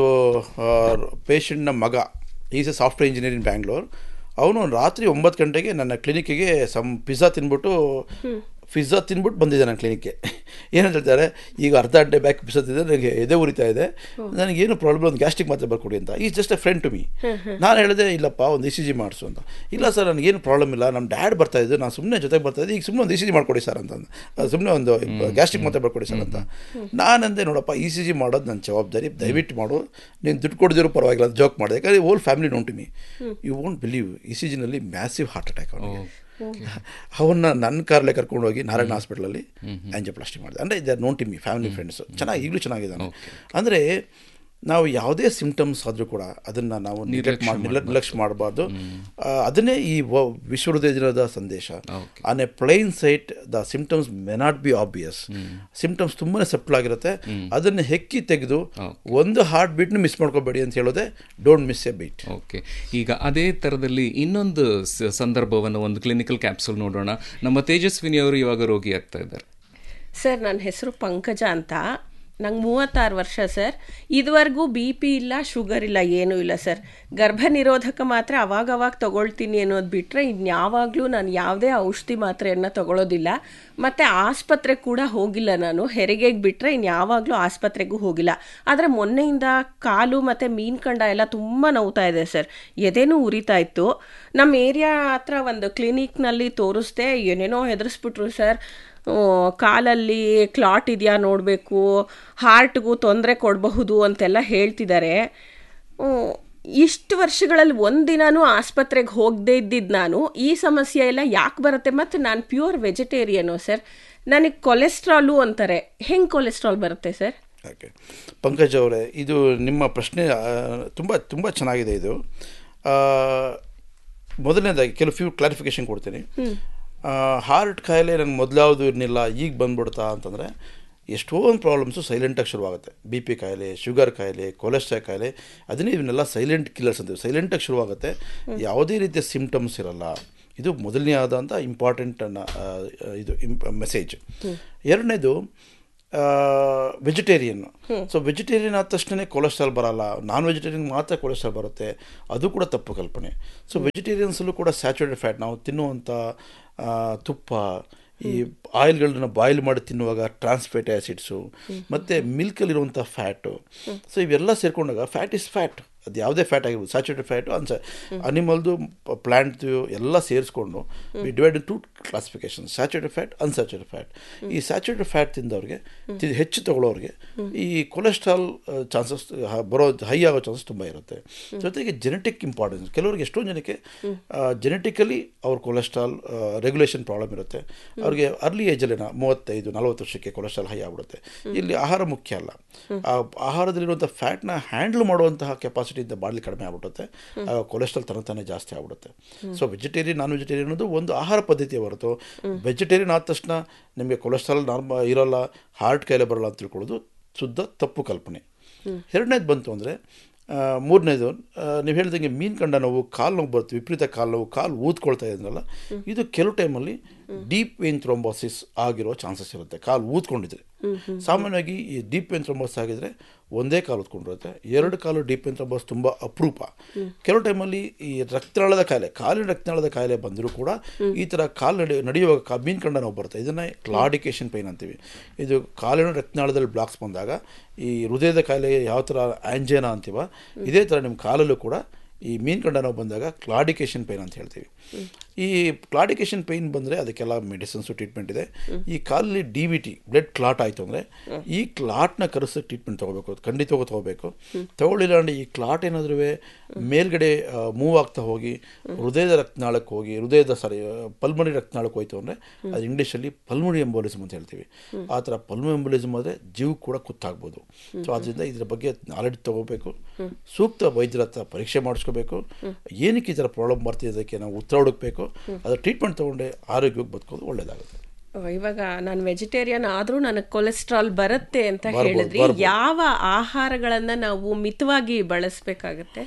ಪೇಷಂಟ್ನ ಮಗ is a software engineer in Bangalore ಅವನು ರಾತ್ರಿ ಒಂಬತ್ತು ಗಂಟೆಗೆ ನನ್ನ ಕ್ಲಿನಿಕ್ಕಿಗೆ ಸಮ್ ಪಿಜ್ಜಾ ತಿನ್ಬಿಟ್ಟು ಪಿಜ್ಜಾ ತಿನ್ಬಿಟ್ಟು ಬಂದಿದ್ದೆ ನನ್ನ ಕ್ಲಿನಿಕ್ಗೆ ಏನಂತ ಹೇಳ್ತಾರೆ ಈಗ ಅರ್ಧ ಗಂಟೆ ಬ್ಯಾಕ್ ಪಿಜ್ಜಾ ತಿಂದರೆ ನನಗೆ ಎದೆ ಉರಿತಾ ಇದೆ ನನಗೇನು ಪ್ರಾಬ್ಲಮ್ ಒಂದು ಗ್ಯಾಸ್ಟ್ರಿಕ್ ಮಾತ್ರ ಬರ್ಕೊಡಿ ಅಂತ ಈ just a friend to me ನಾನು ಹೇಳಿದೆ ಇಲ್ಲಪ್ಪ ಒಂದು ಇ ಸಿ ಜಿ ಮಾಡಿಸು ಅಂತ ಇಲ್ಲ ಸರ್ ನನಗೇನು ಪ್ರಾಬ್ಲಮ್ ಇಲ್ಲ ನಮ್ಮ ಡ್ಯಾಡ್ ಬರ್ತಾ ಇದ್ದು ನಾನು ಸುಮ್ಮನೆ ಜೊತೆಗೆ ಬರ್ತಾ ಇದ್ದೆ ಈಗ ಸುಮ್ಮನೆ ಒಂದು ಇ ಸಿ ಜಿ ಮಾಡ್ಕೊಡಿ ಸರ್ ಅಂತ ಸುಮ್ಮನೆ ಒಂದು ಗ್ಯಾಸ್ಟ್ರಿಕ್ ಮಾತ್ರ ಬರ್ಕೊಡಿ ಸರ್ ಅಂತ ನಾನಂದೆ ನೋಡಪ್ಪ ಇ ಸಿ ಜಿ ಮಾಡೋದು ನನ್ನ ಜವಾಬ್ದಾರಿ ದಯವಿಟ್ಟು ಮಾಡು ನೀನು ದುಡ್ಡು ಕೊಡದಿರೋ ಪರವಾಗಿಲ್ಲ ಅಂತ ಜೋಕ್ ಮಾಡಿದೆ ಯಾಕಂದರೆ all family known to me you won't believe E C ಜಿನಲ್ಲಿ ಮ್ಯಾಸಿವ್ ಹಾರ್ಟ್ ಅಟ್ಯಾಕ್ ಅವನಿಗೆ ಅವನ್ನ ನನ್ನ ಕಾರಲ್ಲೇ ಕರ್ಕೊಂಡು ಹೋಗಿ ನಾರಾಯಣ ಹಾಸ್ಪಿಟಲಲ್ಲಿ ಆಂಜಿಯೋಪ್ಲಾಸ್ಟಿ ಮಾಡಿದೆ ಅಂದರೆ they are known to me family friends ಚೆನ್ನಾಗಿ ಈಗಲೂ ಚೆನ್ನಾಗಿದ್ದಾನೆ ಅಂದರೆ ನಾವು ಯಾವುದೇ ಸಿಂಪ್ಟಮ್ಸ್ ಆದರೂ ಕೂಡ ಅದನ್ನು ನಾವು ನೆಗ್ಲೆಕ್ಟ್ ಮಾಡಿ ನಿರ್ಲಕ್ಷ್ಯ ಮಾಡಬಾರ್ದು ಅದನ್ನೇ ಈ ವ- ವಿಶ್ವ ಹೃದಯ ದಿನದ ಸಂದೇಶ on a plain sight the symptoms may not be obvious symptoms ತುಂಬಾ ಸೆಪ್ಟಲ್ ಆಗಿರುತ್ತೆ ಅದನ್ನು ಹೆಕ್ಕಿ ತೆಗೆದು ಒಂದು ಹಾರ್ಟ್ ಬೀಟ್ನು ಮಿಸ್ ಮಾಡ್ಕೋಬೇಡಿ ಅಂತ ಹೇಳೋದೆ don't miss a beat okay ಈಗ ಅದೇ ಥರದಲ್ಲಿ ಇನ್ನೊಂದು ಸ- ಸಂದರ್ಭವನ್ನು ಒಂದು ಕ್ಲಿನಿಕಲ್ ಕ್ಯಾಪ್ಸೂಲ್ ನೋಡೋಣ ನಮ್ಮ ತೇಜಸ್ವಿನಿ ಅವರು ಇವಾಗ ರೋಗಿ ಆಗ್ತಾ ಇದ್ದಾರೆ ಸರ್ ನನ್ನ ಹೆಸರು ಪಂಕಜ ಅಂತ ನಂಗೆ ಮೂವತ್ತಾರು ವರ್ಷ ಸರ್ ಇದುವರೆಗೂ ಬಿ ಪಿ ಇಲ್ಲ ಶುಗರ್ ಇಲ್ಲ ಏನೂ ಇಲ್ಲ ಸರ್ ಗರ್ಭ ನಿರೋಧಕ ಮಾತ್ರ ಅವಾಗವಾಗ ತಗೊಳ್ತೀನಿ ಅನ್ನೋದು ಬಿಟ್ಟರೆ ಇನ್ಯಾವಾಗಲೂ ನಾನು ಯಾವುದೇ ಔಷಧಿ ಮಾತ್ರೆಯನ್ನು ತಗೊಳ್ಳೋದಿಲ್ಲ ಮತ್ತು ಆಸ್ಪತ್ರೆ ಕೂಡ ಹೋಗಿಲ್ಲ ನಾನು ಹೆರಿಗೆಗೆ ಬಿಟ್ಟರೆ ಇನ್ಯಾವಾಗಲೂ ಆಸ್ಪತ್ರೆಗೂ ಹೋಗಿಲ್ಲ ಆದರೆ ಮೊನ್ನೆಯಿಂದ ಕಾಲು ಮತ್ತು ಮೀನು ಕಂಡ ಎಲ್ಲ ತುಂಬ ನೋವ್ತಾ ಇದೆ ಸರ್ ಎದೆನೂ ಉರಿತಾ ಇತ್ತು ನಮ್ಮ ಏರಿಯಾ ಹತ್ರ ಒಂದು ಕ್ಲಿನಿಕ್ನಲ್ಲಿ ತೋರಿಸ್ದೆ ಏನೇನೋ ಹೆದರಿಸ್ಬಿಟ್ರು ಸರ್ ಆ, ಕಾಲಲ್ಲಿ ಕ್ಲಾಟ್ ಇದೆಯಾ ನೋಡಬೇಕು ಹಾರ್ಟ್ಗೂ ತೊಂದರೆ ಕೊಡಬಹುದು ಅಂತೆಲ್ಲ ಹೇಳ್ತಿದ್ದಾರೆ ಆ, ಇಷ್ಟು ವರ್ಷಗಳಲ್ಲಿ ಒಂದಿನನೂ ಆಸ್ಪತ್ರೆಗೆ ಹೋಗದೇ ಇದ್ದಿದ್ದು ನಾನು ಈ ಸಮಸ್ಯೆ ಎಲ್ಲ ಯಾಕೆ ಬರುತ್ತೆ ಮತ್ತು ನಾನು ಪ್ಯೂರ್ ವೆಜಿಟೇರಿಯನು ಸರ್ ನನಗೆ ಕೊಲೆಸ್ಟ್ರಾಲು ಅಂತಾರೆ ಹೆಂಗೆ ಕೊಲೆಸ್ಟ್ರಾಲ್ ಬರುತ್ತೆ ಸರ್ ಓಕೆ ಪಂಕಜ್ ಅವರೇ ಇದು ನಿಮ್ಮ ಪ್ರಶ್ನೆ ತುಂಬ ತುಂಬ ಚೆನ್ನಾಗಿದೆ ಇದು ಆ, ಮೊದಲನೇದಾಗಿ ಕೆಲವು ಫ್ಯೂ ಕ್ಲಾರಿಫಿಕೇಶನ್ ಕೊಡ್ತೀನಿ ಹಾರ್ಟ್ ಕಾಯಿಲೆ ನನಗೆ ಮೊದಲಾವುದು ಇರಲಿಲ್ಲ ಈಗ ಬಂದ್ಬಿಡ್ತಾ ಅಂತಂದರೆ ಎಷ್ಟೊಂದು ಪ್ರಾಬ್ಲಮ್ಸು ಸೈಲೆಂಟಾಗಿ ಶುರುವಾಗುತ್ತೆ ಬಿ ಪಿ ಕಾಯಿಲೆ ಶುಗರ್ ಕಾಯಿಲೆ ಕೊಲೆಸ್ಟ್ರಾಲ್ ಕಾಯಿಲೆ ಅದನ್ನೇ ಇವನ್ನೆಲ್ಲ ಸೈಲೆಂಟ್ ಕಿಲ್ಲರ್ಸ್ ಅಂತೀವಿ ಸೈಲೆಂಟಾಗಿ ಶುರುವಾಗುತ್ತೆ ಯಾವುದೇ ರೀತಿಯ ಸಿಂಪ್ಟಮ್ಸ್ ಇರಲ್ಲ ಇದು ಮೊದಲನೇ ಆದಂಥ ಇಂಪಾರ್ಟೆಂಟ್ ಇದು ಮೆಸೇಜ್ ಎರಡನೇದು ವೆಜಿಟೇರಿಯನ್ ಸೊ ವೆಜಿಟೇರಿಯನ್ ಆದ ತಕ್ಷಣ ಕೊಲೆಸ್ಟ್ರಾಲ್ ಬರಲ್ಲ ನಾನ್ ವೆಜಿಟೇರಿಯನ್ ಮಾತ್ರ ಕೊಲೆಸ್ಟ್ರಾಲ್ ಬರುತ್ತೆ ಅದು ಕೂಡ ತಪ್ಪು ಕಲ್ಪನೆ ಸೊ ವೆಜಿಟೇರಿಯನ್ಸಲ್ಲೂ ಕೂಡ ಸ್ಯಾಚುರೇಟೆಡ್ ಫ್ಯಾಟ್ ನಾವು ತಿನ್ನುವಂಥ ಆ, ತುಪ್ಪ ಈ ಆಯಿಲ್ಗಳನ್ನ ಬಾಯ್ಲ್ ಮಾಡಿ ತಿನ್ನುವಾಗ ಟ್ರಾನ್ಸ್ಫ್ಯಾಟಿ ಆ್ಯಸಿಡ್ಸು ಮತ್ತು ಮಿಲ್ಕಲ್ಲಿರುವಂಥ ಫ್ಯಾಟು ಸೊ ಇವೆಲ್ಲ ಸೇರಿಕೊಂಡಾಗ ಫ್ಯಾಟ್ ಇಸ್ ಫ್ಯಾಟ್ ಅದು ಯಾವುದೇ ಫ್ಯಾಟ್ ಆಗಿರ್ಬೋದು ಸ್ಯಾಚುರೇಟೆಡ್ ಫ್ಯಾಟು ಅನ್ಸ ಅನಿಮಲ್ದು ಪ್ಲ್ಯಾಂಟ್ದು ಎಲ್ಲ ಸೇರಿಸ್ಕೊಂಡು we divide to classification saturated fat unsaturated fat ಈ ಸ್ಯಾಚುರೇಟೆಡ್ ಫ್ಯಾಟ್ ತಿಂದವ್ರಿಗೆ ತಿ- ಹೆಚ್ಚು ತಗೊಳ್ಳೋರಿಗೆ ಈ ಕೊಲೆಸ್ಟ್ರಾಲ್ ಚಾನ್ಸಸ್ ಬರೋ ಹೈ ಆಗೋ ಚಾನ್ಸಸ್ ತುಂಬ ಇರುತ್ತೆ ಜೊತೆಗೆ ಜೆನೆಟಿಕ್ ಇಂಪಾರ್ಟೆನ್ಸ್ ಕೆಲವರಿಗೆ ಎಷ್ಟೊಂದು ಜನಕ್ಕೆ ಜೆನೆಟಿಕಲಿ ಅವ್ರ ಕೊಲೆಸ್ಟ್ರಾಲ್ ರೆಗ್ಯುಲೇಷನ್ ಪ್ರಾಬ್ಲಮ್ ಇರುತ್ತೆ ಅವ್ರಿಗೆ ಅರ್ಲಿ ಏಜಲ್ಲಿನ ಮೂವತ್ತೈದು ನಲವತ್ತು ವರ್ಷಕ್ಕೆ ಕೊಲೆಸ್ಟ್ರಾಲ್ ಹೈ ಆಗ್ಬಿಡುತ್ತೆ ಇಲ್ಲಿ ಆಹಾರ ಮುಖ್ಯ ಅಲ್ಲ ಆ ಆಹಾರದಲ್ಲಿರುವಂಥ ಫ್ಯಾಟ್ನ ಹ್ಯಾಂಡಲ್ ಮಾಡುವಂತಹ ಕೆಪಾಸಿಟಿಯಿಂದ ಬಾಡ್ಲಿ ಕಡಿಮೆ ಆಗ್ಬಿಡುತ್ತೆ ಆಗ ಕೊಲೆಸ್ಟ್ರಾಲ್ ತನ್ನ ತಾನೇ ಜಾಸ್ತಿ ಆಗ್ಬಿಡುತ್ತೆ ಸೊ ವೆಜಿಟೇರಿಯನ್ ನಾನ್ ವೆಜಿಟೇರಿಯನ್ ಅನ್ನೋದು ಒಂದು ಆಹಾರ ಪದ್ಧತಿಯ ಹೊರತು ವೆಜಿಟೇರಿಯನ್ ಆದ ತಕ್ಷಣ ನಿಮಗೆ ಕೊಲೆಸ್ಟ್ರಾಲ್ ನಾರ್ಮ ಇರೋಲ್ಲ ಹಾರ್ಟ್ ಕಾಯಿಲೆ ಬರಲ್ಲ ಅಂತ ತಿಳ್ಕೊಳ್ಳೋದು ಶುದ್ಧ ತಪ್ಪು ಕಲ್ಪನೆ ಎರಡನೇದು ಬಂತು ಅಂದರೆ ಮೂರನೇದು ನೀವು ಹೇಳ್ದಂಗೆ ಮೀನು ಕಂಡ ನೋವು ಕಾಲು ನೋವು ಬರುತ್ತೆ ವಿಪರೀತ ಕಾಲು ನೋವು ಕಾಲು ಊದ್ಕೊಳ್ತಾ ಇದ್ರಲ್ಲ ಇದು ಕೆಲವು ಟೈಮಲ್ಲಿ ಡೀಪ್ ವೇನ್ ಥ್ರೋಂಬೋಸಿಸ್ ಆಗಿರೋ ಚಾನ್ಸಸ್ ಇರುತ್ತೆ ಕಾಲು ಊದ್ಕೊಂಡಿದ್ರೆ ಸಾಮಾನ್ಯವಾಗಿ ಈ ಡೀಪ್ ವೇನ್ ಥ್ರೋಂಬೋಸ್ ಆಗಿದ್ರೆ ಒಂದೇ ಕಾಲು ಊದ್ಕೊಂಡಿರುತ್ತೆ ಎರಡು ಕಾಲು ಡೀಪ್ ವೇನ್ ಥ್ರೋಂಬೋಸ್ ತುಂಬ ಅಪರೂಪ ಕೆಲವು ಟೈಮಲ್ಲಿ ಈ ರಕ್ತನಾಳದ ಕಾಯಿಲೆ ಕಾಲಿನ ರಕ್ತನಾಳದ ಕಾಯಿಲೆ ಬಂದರೂ ಕೂಡ ಈ ಥರ ಕಾಲು ನಡಿ ನಡೆಯುವಾಗ ಕಾ ಮೀನು ಕಂಡ ನೋವು ಬರುತ್ತೆ ಇದನ್ನು ಕ್ಲಾಡಿಕೇಶನ್ ಪೈನ್ ಅಂತೀವಿ ಇದು ಕಾಲಿನ ರಕ್ತನಾಳದಲ್ಲಿ ಬ್ಲಾಕ್ಸ್ ಬಂದಾಗ ಈ ಹೃದಯದ ಕಾಯಿಲೆ ಯಾವ ಥರ ಆಂಜೇನಾ ಅಂತೀವ ಇದೇ ಥರ ನಿಮ್ಮ ಕಾಲಲ್ಲೂ ಕೂಡ ಈ ಮೀನು ಕಂಡ ನೋವು ಬಂದಾಗ ಕ್ಲಾಡಿಕೇಶನ್ ಪೈನ್ ಅಂತ ಹೇಳ್ತೀವಿ ಈ ಕ್ಲಾಡಿಕೇಶನ್ ಪೈನ್ ಬಂದರೆ ಅದಕ್ಕೆಲ್ಲ ಮೆಡಿಸಿನ್ಸು ಟ್ರೀಟ್ಮೆಂಟ್ ಇದೆ ಈ ಕಾಲಲ್ಲಿ D V T blood clot ಆಯಿತು ಅಂದರೆ ಈ ಕ್ಲಾಟ್ನ ಕರೆಸೋಕ್ಕೆ ಟ್ರೀಟ್ಮೆಂಟ್ ತೊಗೋಬೇಕು ಖಂಡಿತವಾಗೂ ತೊಗೋಬೇಕು ತಗೊಳ್ಳಿಲ್ಲ ಅಂದರೆ ಈ ಕ್ಲಾಟ್ ಏನಾದರೂ ಮೇಲ್ಗಡೆ ಮೂವ್ ಆಗ್ತಾ ಹೋಗಿ ಹೃದಯದ ರಕ್ತನಾಳಕ್ಕೆ ಹೋಗಿ ಹೃದಯದ ಸಾರಿ ಪಲ್ಮನಿ ರಕ್ತನಾಳಕ್ಕೆ ಹೋಯ್ತು ಅಂದರೆ ಅದು ಇಂಗ್ಲೀಷಲ್ಲಿ ಪಲ್ಮನಿ ಎಂಬೋಲಿಸಮ್ ಅಂತ ಹೇಳ್ತೀವಿ ಆ ಥರ ಪಲ್ಮನಿ ಎಂಬೋಲಿಸಮ್ ಆದರೆ ಜೀವ ಕೂಡ ಕುತ್ತಾಗ್ಬೋದು ಸೊ ಅದರಿಂದ ಇದ್ರ ಬಗ್ಗೆ ನಾಲೆಡ್ಜ್ ತೊಗೋಬೇಕು ಸೂಕ್ತ ವೈದ್ಯರ ಹತ್ರ ಪರೀಕ್ಷೆ ಮಾಡಿಸ್ಕೋಬೇಕು ಏನಕ್ಕೆ ಈ ಥರ ಪ್ರಾಬ್ಲಮ್ ಬರ್ತಿದೆ ಅದಕ್ಕೆ ನಾವು ಉತ್ತರ ಹುಡುಕಬೇಕು ಅದರ ಟ್ರೀಟ್ಮೆಂಟ್ ತೊಗೊಂಡೆ ಆರೋಗ್ಯವಾಗಿ ಬದುಕೋದು ಒಳ್ಳೆಯದಾಗುತ್ತೆ ಇವಾಗ ನಾನು ವೆಜಿಟೇರಿಯನ್ ಆದರೂ ನನಗೆ ಕೊಲೆಸ್ಟ್ರಾಲ್ ಬರುತ್ತೆ ಅಂತ ಬರ್ಬೋದು, ಹೇಳಿದ್ರಿ ಬರ್ಬೋದು. ಯಾವ ಆಹಾರಗಳನ್ನು ನಾವು ಮಿತವಾಗಿ ಬಳಸಬೇಕಾಗತ್ತೆ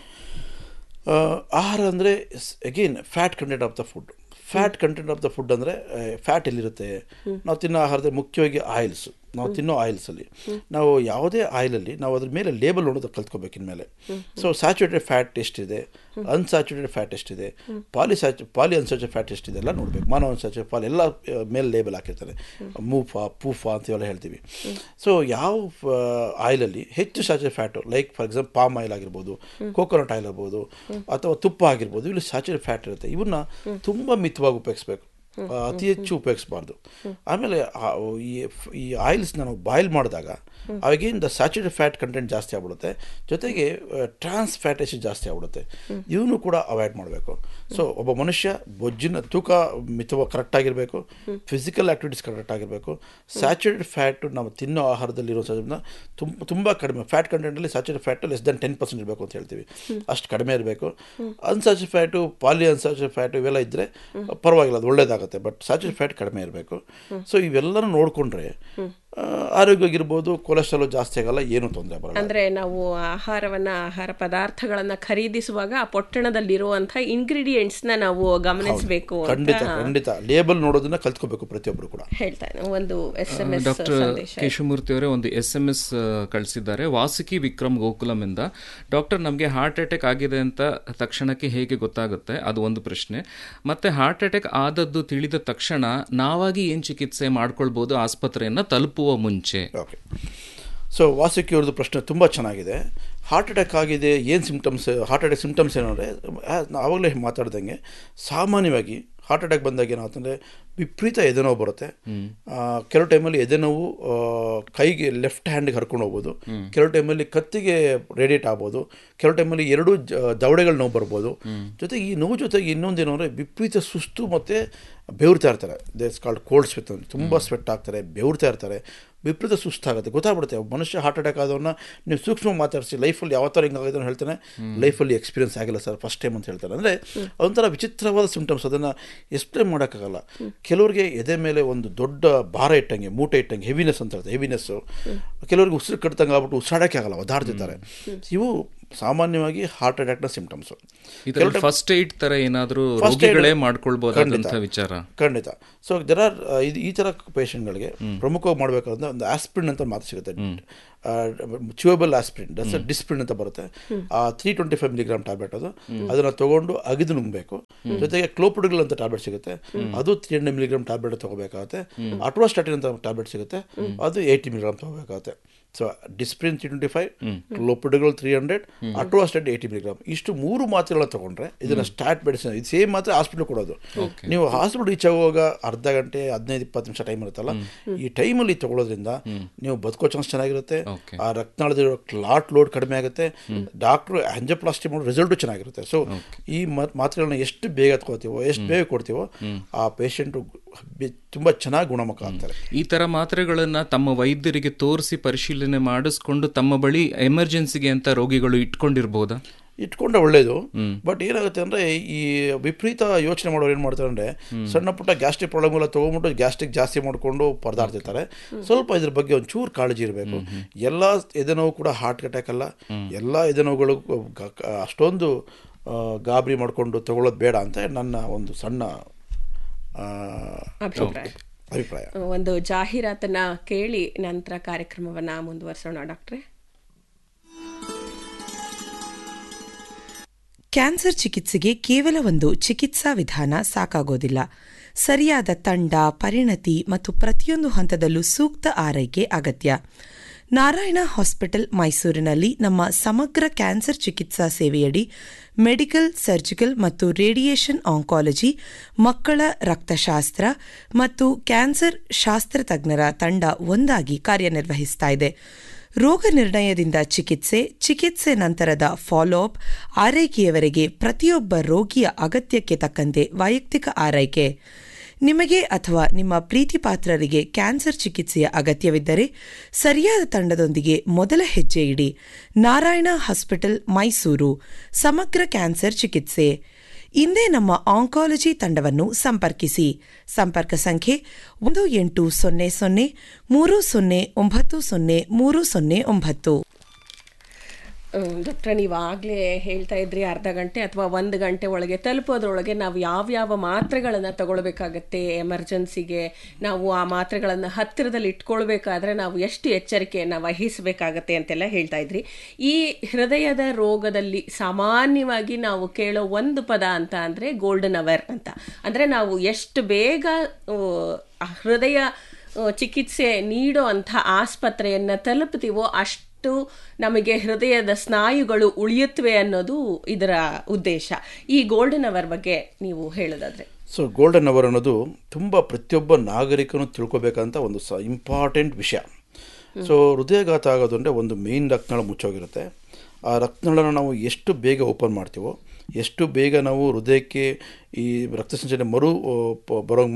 ಆ, ಆಹಾರ ಅಂದರೆ again fat content of the food fat content of the food ಅಂದರೆ ಫ್ಯಾಟ್ ಎಲ್ಲಿರುತ್ತೆ ನಾವು ತಿನ್ನೋ ಆಹಾರದಲ್ಲಿ ಮುಖ್ಯವಾಗಿ ಆಯಿಲ್ಸ್ ನಾವು ತಿನ್ನೋ ಆಯಿಲ್ಸಲ್ಲಿ ನಾವು ಯಾವುದೇ ಆಯಿಲಲ್ಲಿ ನಾವು ಅದ್ರ ಮೇಲೆ ಲೇಬಲ್ ನೋಡೋದು ಕಲ್ತ್ಕೋಬೇಕು ಇನ್ಮೇಲೆ ಸೊ ಸ್ಯಾಚುರೇಟೆಡ್ ಫ್ಯಾಟ್ ಎಷ್ಟಿದೆ ಅನ್ಸ್ಯಾಚುರೇಟೆಡ್ ಫ್ಯಾಟ್ ಎಷ್ಟಿದೆ ಪಾಲಿ ಸ್ಯಾಚು ಪಾಲಿ ಅನ್ಸ್ಯಾಚುರೇಟೆಡ್ ಫ್ಯಾಟ್ ಎಷ್ಟಿದೆ ಎಲ್ಲ ನೋಡಬೇಕು ಮಾನವ ಅನ್ಸ್ಯಾಚುರೇಟೆಡ್ ಪಾಲಿ ಎಲ್ಲ ಆ, ಮೇಲೆ ಲೇಬಲ್ ಹಾಕಿರ್ತಾರೆ ಮೂಫಾ ಪೂಫಾ ಅಂತೆಲ್ಲ ಹೇಳ್ತೀವಿ ಸೊ ಯಾವ ಆಯಿಲಲ್ಲಿ ಹೆಚ್ಚು saturate fat like for example palm oil ಆಗಿರ್ಬೋದು ಕೋಕೋನಟ್ ಆಯಿಲ್ ಇರ್ಬೋದು ಅಥವಾ ತುಪ್ಪ ಆಗಿರ್ಬೋದು ಇಲ್ಲಿ ಸ್ಯಾಚುರೇಟ್ ಫ್ಯಾಟ್ ಇರುತ್ತೆ ಇವನ್ನ ತುಂಬ ಮಿತವಾಗಿ ಉಪಯೋಗಿಸ್ಬೇಕು ಆ, ಅತಿ ಹೆಚ್ಚು ಉಪಯೋಗಿಸ್ಬಾರ್ದು ಆಮೇಲೆ ಆ, ಈ ಈ ಆಯಿಲ್ಸ್ನ ನಾವು ಬಾಯ್ಲ್ ಮಾಡಿದಾಗ ಅವಾಗಿಂದ ಸ್ಯಾಚುರೇಟೆಡ್ ಫ್ಯಾಟ್ ಕಂಟೆಂಟ್ ಜಾಸ್ತಿ ಆಗ್ಬಿಡುತ್ತೆ ಜೊತೆಗೆ ಟ್ರಾನ್ಸ್ ಫ್ಯಾಟ್ ಎಸಿಡ್ ಜಾಸ್ತಿ ಆಗ್ಬಿಡುತ್ತೆ ಇವನು ಕೂಡ ಅವಾಯ್ಡ್ ಮಾಡಬೇಕು ಸೊ ಒಬ್ಬ ಮನುಷ್ಯ ಬೊಜ್ಜಿನ ತೂಕ ಮಿತವ ಕರೆಕ್ಟಾಗಿರಬೇಕು ಫಿಸಿಕಲ್ ಆ್ಯಕ್ಟಿವಿಟೀಸ್ ಕರೆಕ್ಟ್ ಆಗಿರಬೇಕು ಸ್ಯಾಚುರೇಟೆಡ್ ಫ್ಯಾಟು ನಾವು ತಿನ್ನೋ ಆಹಾರದಲ್ಲಿರೋ ತುಂಬ ತುಂಬ ಕಡಿಮೆ ಫ್ಯಾಟ್ ಕಂಟೆಂಟಲ್ಲಿ saturated fat less than ten percent ಇರಬೇಕು ಅಂತ ಹೇಳ್ತೀವಿ ಅಷ್ಟು ಕಡಿಮೆ ಇರಬೇಕು ಅನ್ಸ್ಯಾಚುರೇಟ್ ಫ್ಯಾಟು ಪಾಲಿ ಅನ್ಸ್ಯಾಚುರೇಟ್ ಫ್ಯಾಟು ಇವೆಲ್ಲ ಇದ್ದರೆ ಪರವಾಗಿಲ್ಲ ಅದು ಒಳ್ಳೇದಾಗುತ್ತೆ ಬಟ್ ಸ್ಯಾಚುರೇಟ್ ಫ್ಯಾಟ್ ಕಡಿಮೆ ಇರಬೇಕು ಸೊ ಇವೆಲ್ಲನೂ ನೋಡಿಕೊಂಡ್ರೆ ಆರೋಗ್ಯವಾಗಿರ್ಬೋದು ಕೊಲೆಸ್ಟ್ರಾಲು ಜಾಸ್ತಿ ಆಗಲ್ಲ ಏನೂ ತೊಂದರೆ ಬರಲ್ಲ ಅಂದ್ರೆ ನಾವು ಆಹಾರವನ್ನ ಆಹಾರ ಪದಾರ್ಥಗಳನ್ನ ಖರೀದಿಸುವಾಗ ಆ ಪೊಟ್ಟಣದಲ್ಲಿರುವಂತ ಇಂಗ್ರೀಡಿಯೆಂಟ್ಸ್ ನ ನಾವು ಗಮನಿಸಬೇಕು ಖಂಡಿತ ಅಂತ ಖಂಡಿತ ಲೇಬಲ್ ನೋಡೋದನ್ನ ಕಲ್ತ್ಕೋಬೇಕು ಪ್ರತಿಯೊಬ್ಬರು ಕೂಡ ಹೇಳ್ತಾನೆ ಒಂದು ಎಸ್ ಎಂ ಎಸ್ ಡಾಕ್ಟರ್ ಸಂದೇಶ ಕೇಶವಮೂರ್ತಿ ಅವರೇ ಒಂದು ಎಸ್ ಎಂ ಎಸ್ ಕಳಿಸಿದ್ದಾರೆ ವಾಸುಕಿ ವಿಕ್ರಮ್ ಗೋಕುಲಂ ಇಂದ ಡಾಕ್ಟರ್ ನಮಗೆ ಹಾರ್ಟ್ ಅಟ್ಯಾಕ್ ಆಗಿದೆ ಅಂತ ತಕ್ಷಣಕ್ಕೆ ಹೇಗೆ ಗೊತ್ತಾಗುತ್ತೆ ಅದು ಒಂದು ಪ್ರಶ್ನೆ ಮತ್ತೆ ಹಾರ್ಟ್ ಅಟ್ಯಾಕ್ ಆದದ್ದು ತಿಳಿದ ತಕ್ಷಣ ನಾವಾಗಿ ಏನ್ ಚಿಕಿತ್ಸೆ ಮಾಡ್ಕೊಳ್ಬಹುದು ಆಸ್ಪತ್ರೆಯನ್ನ ತಲುಪುವ ಮುಂಚೆ ಓಕೆ ಸೊ ವಾಸುಕಿ ಅವ್ರದ್ದು ಪ್ರಶ್ನೆ ತುಂಬ ಚೆನ್ನಾಗಿದೆ ಹಾರ್ಟ್ ಅಟ್ಯಾಕ್ ಆಗಿದೆ ಏನು ಸಿಮ್ಟಮ್ಸ್ ಹಾರ್ಟ್ ಅಟ್ಯಾಕ್ ಸಿಮ್ಟಮ್ಸ್ ಏನಂದರೆ ಆವಾಗಲೇ ಮಾತಾಡ್ದಂಗೆ ಸಾಮಾನ್ಯವಾಗಿ ಹಾರ್ಟ್ ಅಟ್ಯಾಕ್ ಬಂದಾಗ ಏನಾಗ್ತಂದರೆ ವಿಪರೀತ ಎದೆನೋವು ಬರುತ್ತೆ ಆ, ಕೆಲವು ಟೈಮಲ್ಲಿ ಎದೆನೋವು ಆ, ಕೈಗೆ ಲೆಫ್ಟ್ ಹ್ಯಾಂಡ್ಗೆ ಹರ್ಕೊಂಡು ಹೋಗ್ಬೋದು ಕೆಲವು ಟೈಮಲ್ಲಿ ಕತ್ತಿಗೆ ರೇಡಿಯೇಟ್ ಆಗ್ಬೋದು ಕೆಲವು ಟೈಮಲ್ಲಿ ಎರಡು ಜ- ದವಡೆಗಳು ನೋವು ಬರ್ಬೋದು ಜೊತೆಗೆ ಈ ನೋವು ಜೊತೆಗೆ ಇನ್ನೊಂದೇನು ಅಂದರೆ ವಿಪರೀತ ಸುಸ್ತು ಮತ್ತು ಬೆವರ್ತಾ ಇರ್ತಾರೆ ದೇಸ್ ಕಾಲ್ಡ್ ಕೋಲ್ಡ್ ಸ್ವೆಟ್ ಅಂತ ತುಂಬ ಸ್ವೆಟ್ ಆಗ್ತಾರೆ ಬೆವರ್ತಾ ಇರ್ತಾರೆ ವಿಪರೀತ ಸುಸ್ತಾಗುತ್ತೆ ಗೊತ್ತಾಗ್ಬಿಡುತ್ತೆ ಒಬ್ಬ ಮನುಷ್ಯ ಹಾರ್ಟ್ ಅಟ್ಯಾಕ್ ಆದವನ್ನ ನೀವು ಸೂಕ್ಷ್ಮ ಮಾತಾಡಿಸಿ ಲೈಫಲ್ಲಿ ಯಾವ ಥರ ಹಿಂಗಾಗಿದೆ ಅಂತ ಹೇಳ್ತಾನೆ ಲೈಫಲ್ಲಿ ಎಕ್ಸ್ಪೀರಿಯನ್ಸ್ ಆಗಿಲ್ಲ ಸರ್ ಫಸ್ಟ್ ಟೈಮ್ ಅಂತ ಹೇಳ್ತಾರೆ ಅಂದರೆ ಅದೊಂಥರ ವಿಚಿತ್ರವಾದ ಸಿಮ್ಟಮ್ಸ್ ಅದನ್ನು ಎಕ್ಸ್ಪ್ಲೇನ್ ಮಾಡೋಕ್ಕಾಗಲ್ಲ ಕೆಲವರಿಗೆ ಎದೆ ಮೇಲೆ ಒಂದು ದೊಡ್ಡ ಭಾರ ಇಟ್ಟಂಗೆ ಮೂಟೆ ಇಟ್ಟಂಗೆ ಹೆವಿನೆಸ್ ಅಂತ ಹೇಳ್ತಾರೆ ಹೆವಿನೆಸ್ಸು ಕೆಲವರಿಗೆ ಉಸಿರು ಕಟ್ತಂಗೆ ಆಗ್ಬಿಟ್ಟು ಉಸಿರಾಡೋಕ್ಕೆ ಆಗಲ್ಲ ಒದಾಡ್ತಿರ್ತಾರೆ ಇವು ಸಾಮಾನ್ಯವಾಗಿ ಹಾರ್ಟ್ ಅಟ್ಯಾಕ್ನ ಸಿಂಪ್ಟಮ್ಸು ಇದರಲ್ಲಿ ಫಸ್ಟ್ ಏಡ್ ತರ ಏನಾದರೂ ರೋಗಿಗಳೇ ಮಾಡ್ಕೊಳ್ಬಹುದಾದಂಥ ವಿಚಾರ ಖಂಡಿತ ಸೊ ದರ್ ಆರ್ ಇದು ಈ ಥರ ಪೇಷಂಟ್ಗಳಿಗೆ ಪ್ರಮುಖವಾಗಿ ಮಾಡಬೇಕಾದ್ರೆ ಒಂದು ಆಸ್ಪಿರಿನ್ ಅಂತ ಮಾತು ಸಿಗುತ್ತೆ ಚ್ಯೂಯಬಲ್ ಆಸ್ಪಿರಿನ್ ದಟ್ಸ್ ಡಿಸ್ಪ್ರಿನ್ ಅಂತ ಬರುತ್ತೆ ಆ three twenty five milligram tablet ಅದು ಅದನ್ನು ತಗೊಂಡು ಅಗಿದು ನುಂಗಬೇಕು ಜೊತೆಗೆ ಕ್ಲೋಪಿಡಿಗಲ್ ಅಂತ ಟ್ಯಾಬ್ಲೆಟ್ ಸಿಗುತ್ತೆ ಅದು ತ್ರೀ ಹಂಡ್ರೆಡ್ ಮಿಲಿಗ್ರಾಮ್ ಟ್ಯಾಬ್ಲೆಟ್ ತಗೋಬೇಕಾಗುತ್ತೆ ಅಟ್ರೋಸ್ಟಾಟಿನ್ ಅಂತ ಟ್ಯಾಬ್ಲೆಟ್ ಸಿಗುತ್ತೆ ಅದು ಏಯ್ಟಿ ಮಿಲಿಗ್ರಾಮ್ ತಗೋಬೇಕಾಗುತ್ತೆ so Disprin three twenty five clopidogrel three hundred atorvastatin eighty milligram ಇಷ್ಟು ಮೂರು ಮಾತ್ರೆಗಳನ್ನ ತಗೊಂಡ್ರೆ ಇದನ್ನ ಸ್ಟಾರ್ಟ್ ಮೆಡಿಸಿನ್ ಇದು ಸೇಮ್ ಮಾತ್ರ ಹಾಸ್ಪಿಟಲ್ ಕೊಡೋದು ನೀವು ಹಾಸ್ಪಿಟಲ್ ರೀಚ್ ಆಗುವಾಗ ಅರ್ಧ ಗಂಟೆ ಹದಿನೈದು ಇಪ್ಪತ್ತು ನಿಮಿಷ ಟೈಮ್ ಇರುತ್ತಲ್ಲ ಈ ಟೈಮಲ್ಲಿ ತಗೊಳ್ಳೋದ್ರಿಂದ ನೀವು ಬದುಕೋ ಚಾನ್ಸ್ ಚೆನ್ನಾಗಿರುತ್ತೆ Okay. ಆ ರಕ್ತನಾಳದ ಕ್ಲಾಟ್ ಲೋಡ್ ಕಡಿಮೆ ಆಗುತ್ತೆ ಡಾಕ್ಟ್ರು ಆಂಜೋಪ್ಲಾಸ್ಟಿ ಮಾಡೋ ರಿಸಲ್ಟು ಚೆನ್ನಾಗಿರುತ್ತೆ ಸೊ ಈ ಮತ್- ಮಾತ್ರೆಗಳನ್ನ ಎಷ್ಟು ಬೇಗ ತಗೋತೀವೋ ಎಷ್ಟು ಬೇಗ ಕೊಡ್ತೀವೋ ಆ ಪೇಷಂಟು ತುಂಬ ಚೆನ್ನಾಗಿ ಗುಣಮುಖ ಆಗ್ತಾರೆ ಈ ತರ ಮಾತ್ರೆಗಳನ್ನ ತಮ್ಮ ವೈದ್ಯರಿಗೆ ತೋರಿಸಿ ಪರಿಶೀಲನೆ ಮಾಡಿಸ್ಕೊಂಡು ತಮ್ಮ ಬಳಿ ಎಮರ್ಜೆನ್ಸಿಗೆ ಅಂತ ರೋಗಿಗಳು ಇಟ್ಕೊಂಡಿರ್ಬೋದಾ ಇಟ್ಕೊಂಡ್ರೆ ಒಳ್ಳೇದು ಬಟ್ ಏನಾಗುತ್ತೆ ಅಂದರೆ ಈ ವಿಪರೀತ ಯೋಚನೆ ಮಾಡೋರು ಏನು ಮಾಡ್ತಾರೆ ಅಂದರೆ ಸಣ್ಣ ಪುಟ್ಟ ಗ್ಯಾಸ್ಟ್ರಿಕ್ ಪ್ರಾಬ್ಲಮ್ ಎಲ್ಲ ತೊಗೊಂಬಿಟ್ಟು ಗ್ಯಾಸ್ಟ್ರಿಕ್ ಜಾಸ್ತಿ ಮಾಡಿಕೊಂಡು ಪರದಾಡ್ತಿರ್ತಾರೆ ಸ್ವಲ್ಪ ಇದ್ರ ಬಗ್ಗೆ ಒಂಚೂರು ಕಾಳಜಿ ಇರಬೇಕು ಎಲ್ಲ ಎದೆನೋವು ಕೂಡ ಹಾರ್ಟ್ ಅಟ್ಯಾಕ್ ಅಲ್ಲ ಎಲ್ಲ ಎದೆನೋವುಗಳು ಗ- ಗ- ಅಷ್ಟೊಂದು ಆ, ಗಾಬರಿ ಮಾಡಿಕೊಂಡು ತಗೊಳ್ಳೋದು ಬೇಡ ಅಂತ ನನ್ನ ಒಂದು ಸಣ್ಣ ಆ, ಅಭಿಪ್ರಾಯ ಅಭಿಪ್ರಾಯ ಒಂದು ಜಾಹೀರಾತನ್ನ ಕೇಳಿ ನಂತರ ಕಾರ್ಯಕ್ರಮವನ್ನ ಮುಂದುವರಿಸೋಣ ಡಾಕ್ಟ್ರೆ ಕ್ಯಾನ್ಸರ್ ಚಿಕಿತ್ಸೆಗೆ ಕೇವಲ ಒಂದು ಚಿಕಿತ್ಸಾ ವಿಧಾನ ಸಾಕಾಗೋದಿಲ್ಲ ಸರಿಯಾದ ತಂಡ ಪರಿಣತಿ ಮತ್ತು ಪ್ರತಿಯೊಂದು ಹಂತದಲ್ಲೂ ಸೂಕ್ತ ಆರೈಕೆ ಅಗತ್ಯ ನಾರಾಯಣ ಹಾಸ್ಪಿಟಲ್ ಮೈಸೂರಿನಲ್ಲಿ ನಮ್ಮ ಸಮಗ್ರ ಕ್ಯಾನ್ಸರ್ ಚಿಕಿತ್ಸಾ ಸೇವೆಯಡಿ ಮೆಡಿಕಲ್ ಸರ್ಜಿಕಲ್ ಮತ್ತು ರೇಡಿಯೇಷನ್ ಆಂಕಾಲಜಿ ಮಕ್ಕಳ ರಕ್ತಶಾಸ್ತ್ರ ಮತ್ತು ಕ್ಯಾನ್ಸರ್ ಶಾಸ್ತ್ರತಜ್ಞರ ತಂಡ ಒಂದಾಗಿ ಕಾರ್ಯನಿರ್ವಹಿಸ್ತಾ ಇದೆ ರೋಗ ನಿರ್ಣಯದಿಂದ ಚಿಕಿತ್ಸೆ ಚಿಕಿತ್ಸೆ ನಂತರದ ಫಾಲೋಅಪ್ ಆರೈಕೆಯವರೆಗೆ ಪ್ರತಿಯೊಬ್ಬ ರೋಗಿಯ ಅಗತ್ಯಕ್ಕೆ ತಕ್ಕಂತೆ ವೈಯಕ್ತಿಕ ಆರೈಕೆ ನಿಮಗೆ ಅಥವಾ ನಿಮ್ಮ ಪ್ರೀತಿಪಾತ್ರರಿಗೆ ಕ್ಯಾನ್ಸರ್ ಚಿಕಿತ್ಸೆಯ ಅಗತ್ಯವಿದ್ದರೆ ಸರಿಯಾದ ತಂಡದೊಂದಿಗೆ ಮೊದಲ ಹೆಜ್ಜೆ ಇಡಿ ನಾರಾಯಣ ಹಾಸ್ಪಿಟಲ್ ಮೈಸೂರು ಸಮಗ್ರ ಕ್ಯಾನ್ಸರ್ ಚಿಕಿತ್ಸೆ ಇಂದೇ ನಮ್ಮ ಆಂಕಾಲಜಿ ತಂಡವನ್ನು ಸಂಪರ್ಕಿಸಿ ಸಂಪರ್ಕ ಸಂಖ್ಯೆ ಒಂದು ಎಂಟು ಸೊನ್ನೆ ಸೊನ್ನೆ ಮೂರು ಸೊನ್ನೆ ಒಂಬತ್ತು ಸೊನ್ನೆ ಮೂರು ಸೊನ್ನೆ ಒಂಬತ್ತು ಡಾಕ್ಟ್ರೆ ನೀವು ಆಗಲೇ ಹೇಳ್ತಾ ಇದ್ರಿ ಅರ್ಧ ಗಂಟೆ ಅಥವಾ ಒಂದು ಗಂಟೆ ಒಳಗೆ ತಲುಪೋದ್ರೊಳಗೆ ನಾವು ಯಾವ್ಯಾವ ಮಾತ್ರೆಗಳನ್ನು ತಗೊಳ್ಬೇಕಾಗತ್ತೆ ಎಮರ್ಜೆನ್ಸಿಗೆ ನಾವು ಆ ಮಾತ್ರೆಗಳನ್ನು ಹತ್ತಿರದಲ್ಲಿ ಇಟ್ಕೊಳ್ಬೇಕಾದ್ರೆ ನಾವು ಎಷ್ಟು ಎಚ್ಚರಿಕೆಯನ್ನು ವಹಿಸಬೇಕಾಗತ್ತೆ ಅಂತೆಲ್ಲ ಹೇಳ್ತಾ ಇದ್ರಿ ಈ ಹೃದಯದ ರೋಗದಲ್ಲಿ ಸಾಮಾನ್ಯವಾಗಿ ನಾವು ಕೇಳೋ ಒಂದು ಪದ ಅಂತ ಅಂದರೆ ಗೋಲ್ಡನ್ ಅವರ್ ಅಂತ ಅಂದರೆ ನಾವು ಎಷ್ಟು ಬೇಗ ಆ, ಹೃದಯ ಆ, ಚಿಕಿತ್ಸೆ ನೀಡೋ ಅಂಥ ಆಸ್ಪತ್ರೆಯನ್ನು ತಲುಪ್ತೀವೋ ಅಷ್ಟು ನಮಗೆ ಹೃದಯದ ಸ್ನಾಯುಗಳು ಉಳಿಯುತ್ತವೆ ಅನ್ನೋದು ಇದರ ಉದ್ದೇಶ ಈ ಗೋಲ್ಡನ್ ಅವರ್ ಬಗ್ಗೆ ನೀವು ಹೇಳೋದಾದ್ರೆ ಸೊ ಗೋಲ್ಡನ್ ಅವರ್ ಅನ್ನೋದು ತುಂಬ ಪ್ರತಿಯೊಬ್ಬ ನಾಗರಿಕನು ತಿಳ್ಕೊಬೇಕಂತ ಒಂದು ಸ ಇಂಪಾರ್ಟೆಂಟ್ ವಿಷಯ ಸೊ ಹೃದಯಘಾತ ಆಗೋದು ಅಂದರೆ ಒಂದು ಮೇಯ್ನ್ ರಕ್ತನಾಳ ಮುಚ್ಚೋಗಿರುತ್ತೆ ಆ ರಕ್ತನಾಳನ ನಾವು ಎಷ್ಟು ಬೇಗ ಓಪನ್ ಮಾಡ್ತೀವೋ ಎಷ್ಟು ಬೇಗ ನಾವು ಹೃದಯಕ್ಕೆ ಈ ರಕ್ತ ಸಂಚಲನೆ ಮರು ಬರೋಂಗೆ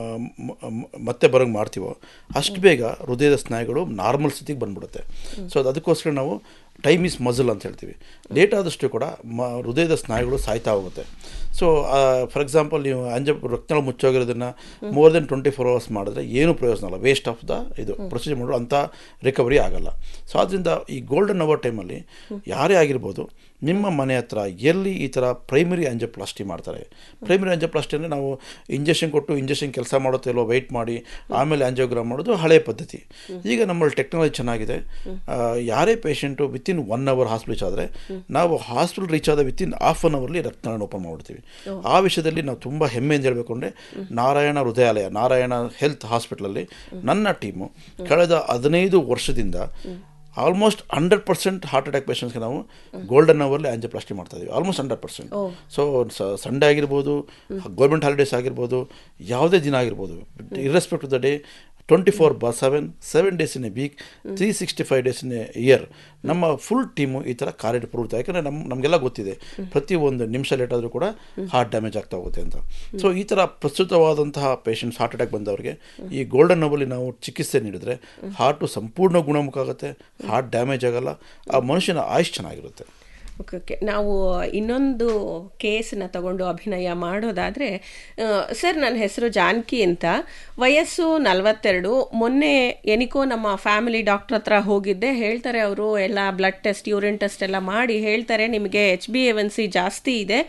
ಮತ್ತೆ ಬರೋಂಗೆ ಮಾಡ್ತೀವೋ ಅಷ್ಟು ಬೇಗ ಹೃದಯದ ಸ್ನಾಯುಗಳು ನಾರ್ಮಲ್ ಸ್ಥಿತಿಗೆ ಬಂದ್ಬಿಡುತ್ತೆ ಸೊ ಅದು ಅದಕ್ಕೋಸ್ಕರ ನಾವು ಟೈಮ್ ಈಸ್ ಮಜಲ್ ಅಂತ ಹೇಳ್ತೀವಿ ಲೇಟ್ ಆದಷ್ಟು ಕೂಡ ಮ ಹೃದಯದ ಸ್ನಾಯುಗಳು ಸಾಯ್ತಾ ಹೋಗುತ್ತೆ ಸೊ ಫಾರ್ ಎಕ್ಸಾಂಪಲ್ ನೀವು ಅಂಜ ರಕ್ತನಾಳ ಮುಚ್ಚೋಗಿರೋದನ್ನು more than twenty four hours ಮಾಡಿದ್ರೆ ಏನು ಪ್ರಯೋಜನ ಅಲ್ಲ ವೇಸ್ಟ್ ಆಫ್ ದ ಇದು ಪ್ರೊಸೀಜರ್ ಮಾಡೋ ಅಂಥ ರಿಕವರಿ ಆಗಲ್ಲ ಸೊ ಆದ್ದರಿಂದ ಈ ಗೋಲ್ಡನ್ ಅವರ್ ಟೈಮಲ್ಲಿ ಯಾರೇ ಆಗಿರ್ಬೋದು ನಿಮ್ಮ ಮನೆ ಹತ್ರ ಎಲ್ಲಿ ಈ ಥರ ಪ್ರೈಮರಿ ಅಂಜೋಪ್ಲಾಸ್ಟಿ ಮಾಡ್ತಾರೆ ಪ್ರೈಮರಿ ಅಂಜೋಪ್ಲಾಸ್ಟಿ ಅಂದರೆ ನಾವು ಇಂಜೆಕ್ಷನ್ ಕೊಟ್ಟು ಇಂಜೆಕ್ಷನ್ ಕೆಲಸ ಮಾಡುತ್ತೋ ಇಲ್ಲೋ ವೆಯ್ಟ್ ಮಾಡಿ ಆಮೇಲೆ ಆಂಜಿಯೋಗ್ರಾಮ್ ಮಾಡೋದು ಹಳೆಯ ಪದ್ಧತಿ ಈಗ ನಮ್ಮಲ್ಲಿ ಟೆಕ್ನಾಲಜಿ ಚೆನ್ನಾಗಿದೆ ಆ, ಯಾರೇ patient within one hour hospital reach ಆದರೆ ನಾವು ಹಾಸ್ಪಿಟಲ್ ರೀಚ್ ಆದ ವಿತಿನ್ ಹಾಫ್ ಅನ್ ಅವರ್ಲಿ ರಕ್ತನಾಳ ಓಪನ್ ಮಾಡ್ಬಿಡ್ತೀವಿ ಆ ವಿಷಯದಲ್ಲಿ ನಾವು ತುಂಬ ಹೆಮ್ಮೆಯಿಂದ ಹೇಳಬೇಕು ಅಂದರೆ ನಾರಾಯಣ ಹೃದಯಾಲಯ ನಾರಾಯಣ ಹೆಲ್ತ್ ಹಾಸ್ಪಿಟಲಲ್ಲಿ ನನ್ನ ಟೀಮು ಕಳೆದ ಹದಿನೈದು ವರ್ಷದಿಂದ almost hundred percent heart attack ಪೇಷಂಟ್ಸ್ಗೆ ನಾವು ಗೋಲ್ಡನ್ ಅವರ್ಲಿ ಆಂಜಿಯೋಪ್ಲಾಸ್ಟಿ ಮಾಡ್ತಾ ಇದೀವಿ almost hundred percent so Sunday ಆಗಿರ್ಬೋದು ಗೌರ್ಮೆಂಟ್ ಹಾಲಿಡೇಸ್ ಆಗಿರ್ಬೋದು ಯಾವುದೇ ದಿನ ಆಗಿರ್ಬೋದು irrespective the day twenty four by seven seven days in a week three sixty five days in a year ನಮ್ಮ ಫುಲ್ ಟೀಮು ಈ ಥರ ಕಾರ್ಯಪ್ರವೃತ್ತ ಯಾಕಂದರೆ ನಮ್ಮ ನಮಗೆಲ್ಲ ಗೊತ್ತಿದೆ ಪ್ರತಿ ಒಂದು ನಿಮಿಷ ಲೇಟ್ ಆದರೂ ಕೂಡ ಹಾರ್ಟ್ ಡ್ಯಾಮೇಜ್ ಆಗ್ತಾ ಹೋಗುತ್ತೆ ಅಂತ ಸೊ ಈ ಥರ ಪ್ರಸ್ತುತವಾದಂತಹ ಪೇಷಂಟ್ಸ್ ಹಾರ್ಟ್ ಅಟ್ಯಾಕ್ ಬಂದವರಿಗೆ ಈ ಗೋಲ್ಡನ್ ಅವಲ್ಲಿ ನಾವು ಚಿಕಿತ್ಸೆ ನೀಡಿದ್ರೆ ಹಾರ್ಟು ಸಂಪೂರ್ಣ ಗುಣಮುಖ ಆಗುತ್ತೆ ಹಾರ್ಟ್ ಡ್ಯಾಮೇಜ್ ಆಗಲ್ಲ ಆ ಮನುಷ್ಯನ ಆಯುಷ್ ಚೆನ್ನಾಗಿರುತ್ತೆ ಓಕೆ ಓಕೆ ನಾವು ಇನ್ನೊಂದು ಕೇಸನ್ನ ತಗೊಂಡು ಅಭಿನಯ ಮಾಡೋದಾದರೆ ಸರ್ ನನ್ನ ಹೆಸರು ಜಾನಕಿ ಅಂತ ವಯಸ್ಸು ನಲವತ್ತೆರಡು ಮೊನ್ನೆ ಎನಿಕೋ ನಮ್ಮ ಫ್ಯಾಮಿಲಿ ಡಾಕ್ಟ್ರ್ ಹತ್ರ ಹೋಗಿದ್ದೆ ಹೇಳ್ತಾರೆ ಅವರು ಎಲ್ಲ ಬ್ಲಡ್ ಟೆಸ್ಟ್ ಯೂರಿನ್ ಟೆಸ್ಟ್ ಎಲ್ಲ ಮಾಡಿ ಹೇಳ್ತಾರೆ ನಿಮಗೆ ಎಚ್ ಬಿ ಎನ್ ಸಿ ಜಾಸ್ತಿ ಇದೆ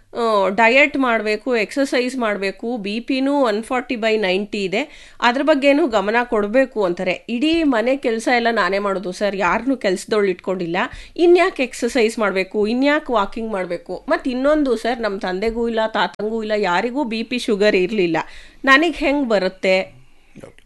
ಡಯಟ್ ಮಾಡಬೇಕು ಎಕ್ಸಸೈಸ್ ಮಾಡಬೇಕು ಬಿ ಪಿನೂ ಒನ್ ಫಾರ್ಟಿ ಬೈ ನೈಂಟಿ ಇದೆ ಅದ್ರ ಬಗ್ಗೆನೂ ಗಮನ ಕೊಡಬೇಕು ಅಂತಾರೆ ಇಡೀ ಮನೆ ಕೆಲಸ ಎಲ್ಲ ನಾನೇ ಮಾಡೋದು ಸರ್ ಯಾರನ್ನೂ ಕೆಲಸದೊಳು ಇಟ್ಕೊಂಡಿಲ್ಲ ಇನ್ಯಾಕೆ ಎಕ್ಸಸೈಸ್ ಮಾಡಬೇಕು ಇನ್ಯಾಕೆ ವಾಕಿಂಗ್ ಮಾಡಬೇಕು ಮತ್ತು ಇನ್ನೊಂದು ಸರ್ ನಮ್ಮ ತಂದೆಗೂ ಇಲ್ಲ ತಾತಂಗೂ ಇಲ್ಲ ಯಾರಿಗೂ ಬಿ ಪಿ ಶುಗರ್ ಇರಲಿಲ್ಲ ನನಗೆ ಹೆಂಗೆ ಬರುತ್ತೆ ಓಕೆ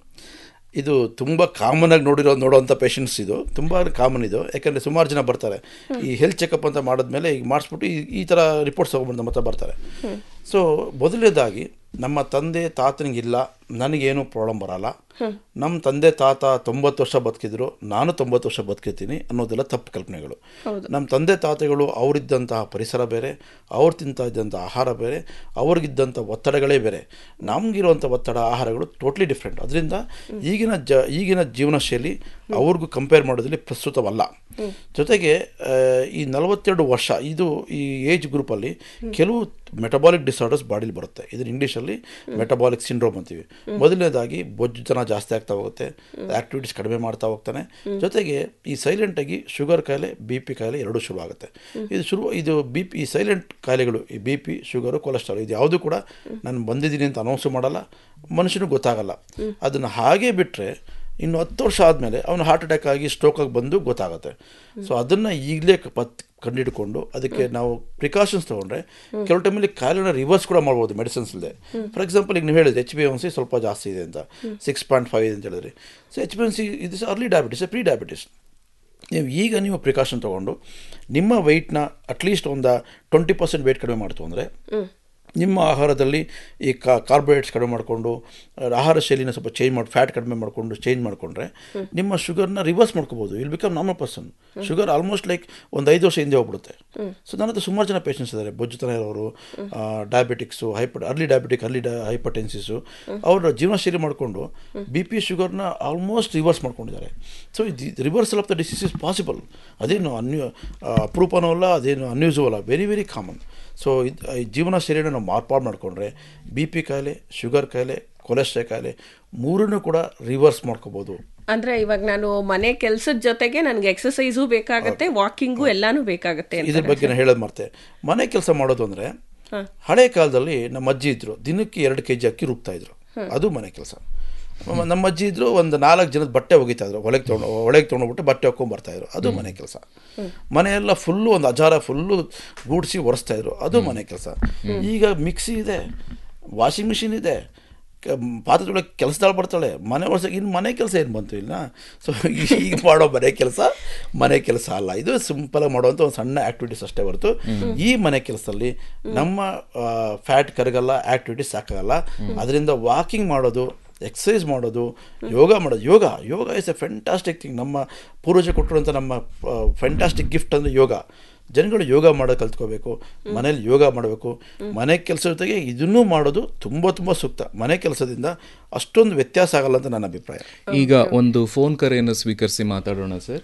ಇದು ತುಂಬ ಕಾಮನಾಗಿ ನೋಡಿರೋ ನೋಡೋವಂಥ ಪೇಷಂಟ್ಸ್ ಇದು ತುಂಬ ಕಾಮನ್ ಇದು ಯಾಕಂದರೆ ಸುಮಾರು ಜನ ಬರ್ತಾರೆ ಈ ಹೆಲ್ತ್ ಚೆಕಪ್ ಅಂತ ಮಾಡಿದ್ಮೇಲೆ ಈಗ ಮಾಡಿಸ್ಬಿಟ್ಟು ಈ ಈ ಥರ ರಿಪೋರ್ಟ್ಸ್ ತೊಗೊಂಬಂದು ನಮ್ಮ ಹತ್ರ ಬರ್ತಾರೆ ಸೊ ಮೊದಲನೇದಾಗಿ ನಮ್ಮ ತಂದೆ ತಾತನಿಗಿಲ್ಲ ನನಗೇನು ಪ್ರಾಬ್ಲಮ್ ಬರಲ್ಲ ನಮ್ಮ ತಂದೆ ತಾತ ತೊಂಬತ್ತು ವರ್ಷ ಬದುಕಿದ್ರು ನಾನು ತೊಂಬತ್ತು ವರ್ಷ ಬದುಕಿರ್ತೀನಿ ಅನ್ನೋದೆಲ್ಲ ತಪ್ಪು ಕಲ್ಪನೆಗಳು ನಮ್ಮ ತಂದೆ ತಾತೆಗಳು ಅವರಿದ್ದಂತಹ ಪರಿಸರ ಬೇರೆ ಅವ್ರು ತಿಂತಾ ಇದ್ದಂಥ ಆಹಾರ ಬೇರೆ ಅವ್ರಿಗಿದ್ದಂಥ ಒತ್ತಡಗಳೇ ಬೇರೆ ನಮಗಿರುವಂಥ ಒತ್ತಡ ಆಹಾರಗಳು ಟೋಟ್ಲಿ ಡಿಫ್ರೆಂಟ್ ಅದರಿಂದ ಈಗಿನ ಜ ಈಗಿನ ಜೀವನ ಶೈಲಿ ಅವ್ರಿಗೂ ಕಂಪೇರ್ ಮಾಡೋದ್ರಲ್ಲಿ ಪ್ರಸ್ತುತವಲ್ಲ ಜೊತೆಗೆ ಆ, ಈ ನಲವತ್ತೆರಡು ವರ್ಷ ಇದು ಈ ಏಜ್ ಗ್ರೂಪಲ್ಲಿ ಕೆಲವು ಮೆಟಬಾಲಿಕ್ ಡಿಸಾರ್ಡರ್ಸ್ ಬಾಡಿಲಿ ಬರುತ್ತೆ ಇದನ್ನ ಇಂಗ್ಲೀಷಲ್ಲಿ ಮೆಟಬಾಲಿಕ್ ಸಿಂಡ್ರೋಮ್ ಅಂತೀವಿ ಮೊದಲನೇದಾಗಿ ಬೊಜ್ಜುತನ ಜಾಸ್ತಿ ಆಗ್ತಾ ಹೋಗುತ್ತೆ ಆಕ್ಟಿವಿಟೀಸ್ ಕಡಿಮೆ ಮಾಡ್ತಾ ಹೋಗ್ತಾನೆ ಜೊತೆಗೆ ಈ ಸೈಲೆಂಟಾಗಿ ಶುಗರ್ ಕಾಯಿಲೆ ಬಿ ಪಿ ಕಾಯಿಲೆ ಎರಡೂ ಶುರು ಆಗುತ್ತೆ ಇದು ಶುರು ಇದು ಬಿ ಪಿ ಈ ಸೈಲೆಂಟ್ ಕಾಯಿಲೆಗಳು ಈ ಬಿ ಪಿ ಶುಗರು ಕೊಲೆಸ್ಟ್ರಾಲ್ ಇದು ಯಾವುದೂ ಕೂಡ ನಾನು ಬಂದಿದ್ದೀನಿ ಅಂತ ಅನೌನ್ಸು ಮಾಡಲ್ಲ ಮನುಷ್ಯನಿಗೆ ಗೊತ್ತಾಗಲ್ಲ ಅದನ್ನು ಹಾಗೇ ಬಿಟ್ಟರೆ ಇನ್ನು ಹತ್ತು ವರ್ಷ ಆದಮೇಲೆ ಅವನು ಹಾರ್ಟ್ ಅಟ್ಯಾಕ್ ಆಗಿ ಸ್ಟ್ರೋಕ್ ಆಗಿ ಬಂದು ಗೊತ್ತಾಗುತ್ತೆ ಸೊ ಅದನ್ನು ಈಗಲೇ ಪತ್ ಕಂಡಿಡ್ಕೊಂಡು ಅದಕ್ಕೆ ನಾವು ಪ್ರಿಕಾಷನ್ಸ್ ತೊಗೊಂಡ್ರೆ ಕೆಲವು ಟೈಮಲ್ಲಿ ಕಾಯಿಲೆನ ರಿವರ್ಸ್ ಕೂಡ ಮಾಡ್ಬೋದು ಮೆಡಿಸಿನ್ಸ್ ಇಲ್ಲದೆ ಫಾರ್ ಎಕ್ಸಾಂಪಲ್ ಈಗ ನೀವು ಹೇಳಿದ್ರೆ ಎಚ್ ಬಿ ಎನ್ ಸಿ ಸ್ವಲ್ಪ ಜಾಸ್ತಿ ಇದೆ ಅಂತ ಸಿಕ್ಸ್ ಪಾಯಿಂಟ್ ಫೈವ್ ಇದೆ ಅಂತ ಹೇಳಿದ್ರಿ so H B N C ಇದು ಅರ್ಲಿ ಡಯಾಬಿಟಿಸ್ ಪ್ರೀ ಡಯಾಬಿಟಿಸ್ ನೀವು ಈಗ ನೀವು ಪ್ರಿಕಾಷನ್ ತೊಗೊಂಡು ನಿಮ್ಮ ವೆಯ್ಟ್ನ ಅಟ್ಲೀಸ್ಟ್ ಒಂದು ಟ್ವೆಂಟಿ ಪರ್ಸೆಂಟ್ ವೆಯ್ಟ್ ಕಡಿಮೆ ಮಾಡ್ತು ಅಂದರೆ ನಿಮ್ಮ ಆಹಾರದಲ್ಲಿ ಈ ಕಾರ್ಬೋಹೈಡ್ರೇಟ್ಸ್ ಕಡಿಮೆ ಮಾಡಿಕೊಂಡು ಆಹಾರ ಶೈಲಿನ ಸ್ವಲ್ಪ ಚೇಂಜ್ ಮಾಡಿ ಫ್ಯಾಟ್ ಕಡಿಮೆ ಮಾಡಿಕೊಂಡು ಚೇಂಜ್ ಮಾಡಿಕೊಂಡ್ರೆ ನಿಮ್ಮ ಶುಗರ್ನ ರಿವರ್ಸ್ ಮಾಡ್ಕೋಬೋದು will become normal person sugar almost like ಒಂದು ಐದು ವರ್ಷ ಹಿಂದೆ ಹೋಗ್ಬಿಡುತ್ತೆ ಸೊ ನನ್ನ ಹತ್ರ ಸುಮಾರು ಜನ ಪೇಷಂಟ್ಸ್ ಇದ್ದಾರೆ ಬೊಜ್ಜುತನ ಇರೋರು diabetics hyper early diabetic early hypertensives ಅವರ ಜೀವನ ಶೈಲಿ ಮಾಡಿಕೊಂಡು ಬಿ ಪಿ ಶುಗರ್ನ ಆಲ್ಮೋಸ್ಟ್ ರಿವರ್ಸ್ ಮಾಡ್ಕೊಂಡಿದ್ದಾರೆ ಸೊ ಇದು reversal of the disease is possible ಅದೇನು ಅನ್ಯೂ ಅಪರೂಪನೂ ಅಲ್ಲ ಅದೇನು ಅನ್ಯೂಸುವಲ್ಲ ವೆರಿ ವೆರಿ ಕಾಮನ್ ಸೊ ಇದು ಈ ಜೀವನ ಶೈಲಿನ ನಾವು ಮಾರ್ಪಾಡು ಮಾಡಿಕೊಂಡ್ರೆ ಬಿ ಪಿ ಕಾಯಿಲೆ ಶುಗರ್ ಕಾಯಿಲೆ ಕೊಲೆಸ್ಟ್ರಾಲ್ ಕಾಯಿಲೆ ಮೂರನ್ನು ಕೂಡ ರಿವರ್ಸ್ ಮಾಡ್ಕೋಬೋದು ಅಂದ್ರೆ ಇವಾಗ ನಾನು ಮನೆ ಕೆಲಸದ ಜೊತೆಗೆ ನನಗೆ ಎಕ್ಸಸೈಸು ಬೇಕಾಗತ್ತೆ ವಾಕಿಂಗು ಎಲ್ಲಾನು ಬೇಕಾಗತ್ತೆ ಅಂತ ಇದ್ರ ಬಗ್ಗೆ ನಾನು ಹೇಳೋದು ಮರ್ತೆ ಮನೆ ಕೆಲಸ ಮಾಡೋದು ಅಂದರೆ ಹಳೆ ಕಾಲದಲ್ಲಿ ನಮ್ಮ ಅಜ್ಜಿ ಇದ್ರು ದಿನಕ್ಕೆ ಎರಡು ಕೆ ಜಿ ಅಕ್ಕಿ ರುಬ್ತಾ ಇದ್ರು ಅದು ಮನೆ ಕೆಲಸ ನಮ್ಮ ಅಜ್ಜಿ ಇದ್ರು ಒಂದು ನಾಲ್ಕು ಜನದ ಬಟ್ಟೆ ಒಗಿತಾ ಇದ್ರು ಒಳಗೆ ತೊಗೊಂಡು ಒಳಗೆ ತೊಗೊಂಡೋಗ್ಬಿಟ್ಟು ಬಟ್ಟೆ ಹಾಕೊಂಡ್ ಇದ್ರು ಅದು ಮನೆ ಕೆಲಸ ಮನೆಯೆಲ್ಲ ಫುಲ್ಲು ಒಂದು ಅಜಾರ ಫುಲ್ಲು ಗೂಡಿಸಿ ಒರೆಸ್ತಾ ಇದ್ರು ಅದು ಮನೆ ಕೆಲಸ ಈಗ ಮಿಕ್ಸಿ ಇದೆ ವಾಷಿಂಗ್ ಮಿಷಿನ್ ಇದೆ ಕ- ಪಾತ್ರೆ ತೊಳಕ್ಕೆ ಕೆಲಸದಾಳು ಬರ್ತಾಳೆ ಮನೆ ಒರ್ಸಕ್ಕೆ ಇನ್ನು ಮನೆ ಕೆಲಸ ಏನು ಬಂತು ಇಲ್ಲ ಸೊ ಈಗ ಮಾಡೋ ಮನೆ ಕೆಲಸ ಮನೆ ಕೆಲಸ ಅಲ್ಲ ಇದು ಸಿಂಪಲಾಗಿ ಮಾಡುವಂಥ ಒಂದು ಸಣ್ಣ ಆ್ಯಕ್ಟಿವಿಟೀಸ್ ಅಷ್ಟೇ ಹೊರತು ಈ ಮನೆ ಕೆಲಸದಲ್ಲಿ ನಮ್ಮ ಫ್ಯಾಟ್ ಕರಗಲ್ಲ ಆ್ಯಕ್ಟಿವಿಟೀಸ್ ಸಾಕಾಗಲ್ಲ ಅದರಿಂದ ವಾಕಿಂಗ್ ಮಾಡೋದು ಎಕ್ಸಸೈಸ್ ಮಾಡೋದು ಯೋಗ ಮಾಡೋದು yoga yoga is a fantastic thing ನಮ್ಮ ಪೂರ್ವಜ ಕೊಟ್ಟಿರುವಂಥ ನಮ್ಮ ಫೆಂಟಾಸ್ಟಿಕ್ ಗಿಫ್ಟ್ ಅಂದರೆ ಯೋಗ ಜನಗಳು ಯೋಗ ಮಾಡೋದು ಕಲ್ತ್ಕೋಬೇಕು ಮನೇಲಿ ಯೋಗ ಮಾಡಬೇಕು ಮನೆ ಕೆಲಸ ಜೊತೆಗೆ ಇದನ್ನೂ ಮಾಡೋದು ತುಂಬ ತುಂಬ ಸೂಕ್ತ ಮನೆ ಕೆಲಸದಿಂದ ಅಷ್ಟೊಂದು ವ್ಯತ್ಯಾಸ ಆಗಲ್ಲ ಅಂತ ನನ್ನ ಅಭಿಪ್ರಾಯ ಈಗ ಒಂದು ಫೋನ್ ಕರೆಯನ್ನು ಸ್ವೀಕರಿಸಿ ಮಾತಾಡೋಣ sir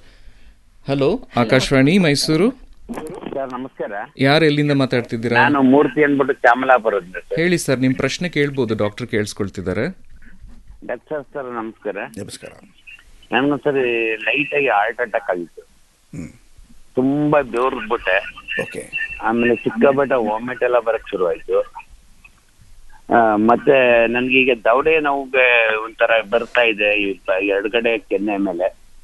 hello Akashvani Mysuru sir ನಮಸ್ಕಾರ ಯಾರು ಎಲ್ಲಿಂದ ಮಾತಾಡ್ತಿದ್ದೀರಾ ನಾನು ಮೂರ್ತಿ ಅಂದ್ಬಿಟ್ಟು ಚಾಮಲಾಪುರದಿಂದ ಸರ್ ಹೇಳಿ ಸರ್ ನಿಮ್ಮ ಪ್ರಶ್ನೆ ಕೇಳ್ಬೋದು ಡಾಕ್ಟರ್ ಕೇಳಿಸ್ಕೊಳ್ತಿದ್ದಾರೆ ಡಾಕ್ಟರ್ ಸರ್ ನಮಸ್ಕಾರ ನಮಸ್ಕಾರ ನನ್ಗೊಂದ್ಸರಿ ಲೈಟ್ ಆಗಿ ಹಾರ್ಟ್ ಅಟ್ಯಾಕ್ ಆಗಿತ್ತು ತುಂಬಾ ಬೆವ್ರದ್ಬಿಟ್ಟೆ ಓಕೆ ಆಮೇಲೆ ಸಿಕ್ಕಾಪಟ್ಟೆ ವಾಮಿಟ್ ಎಲ್ಲ ಬರಕ್ ಶುರು ಆಯ್ತು ಆ, ಮತ್ತೆ ನನ್ಗೀಗ ದವಡೆ ನೋವಿಗೆ ಒಂಥರ ಬರ್ತಾ ಇದೆ ಈ ಪ- ಎರಡು ಕಡೆ ಕೆನ್ನೆ ಮೇಲೆ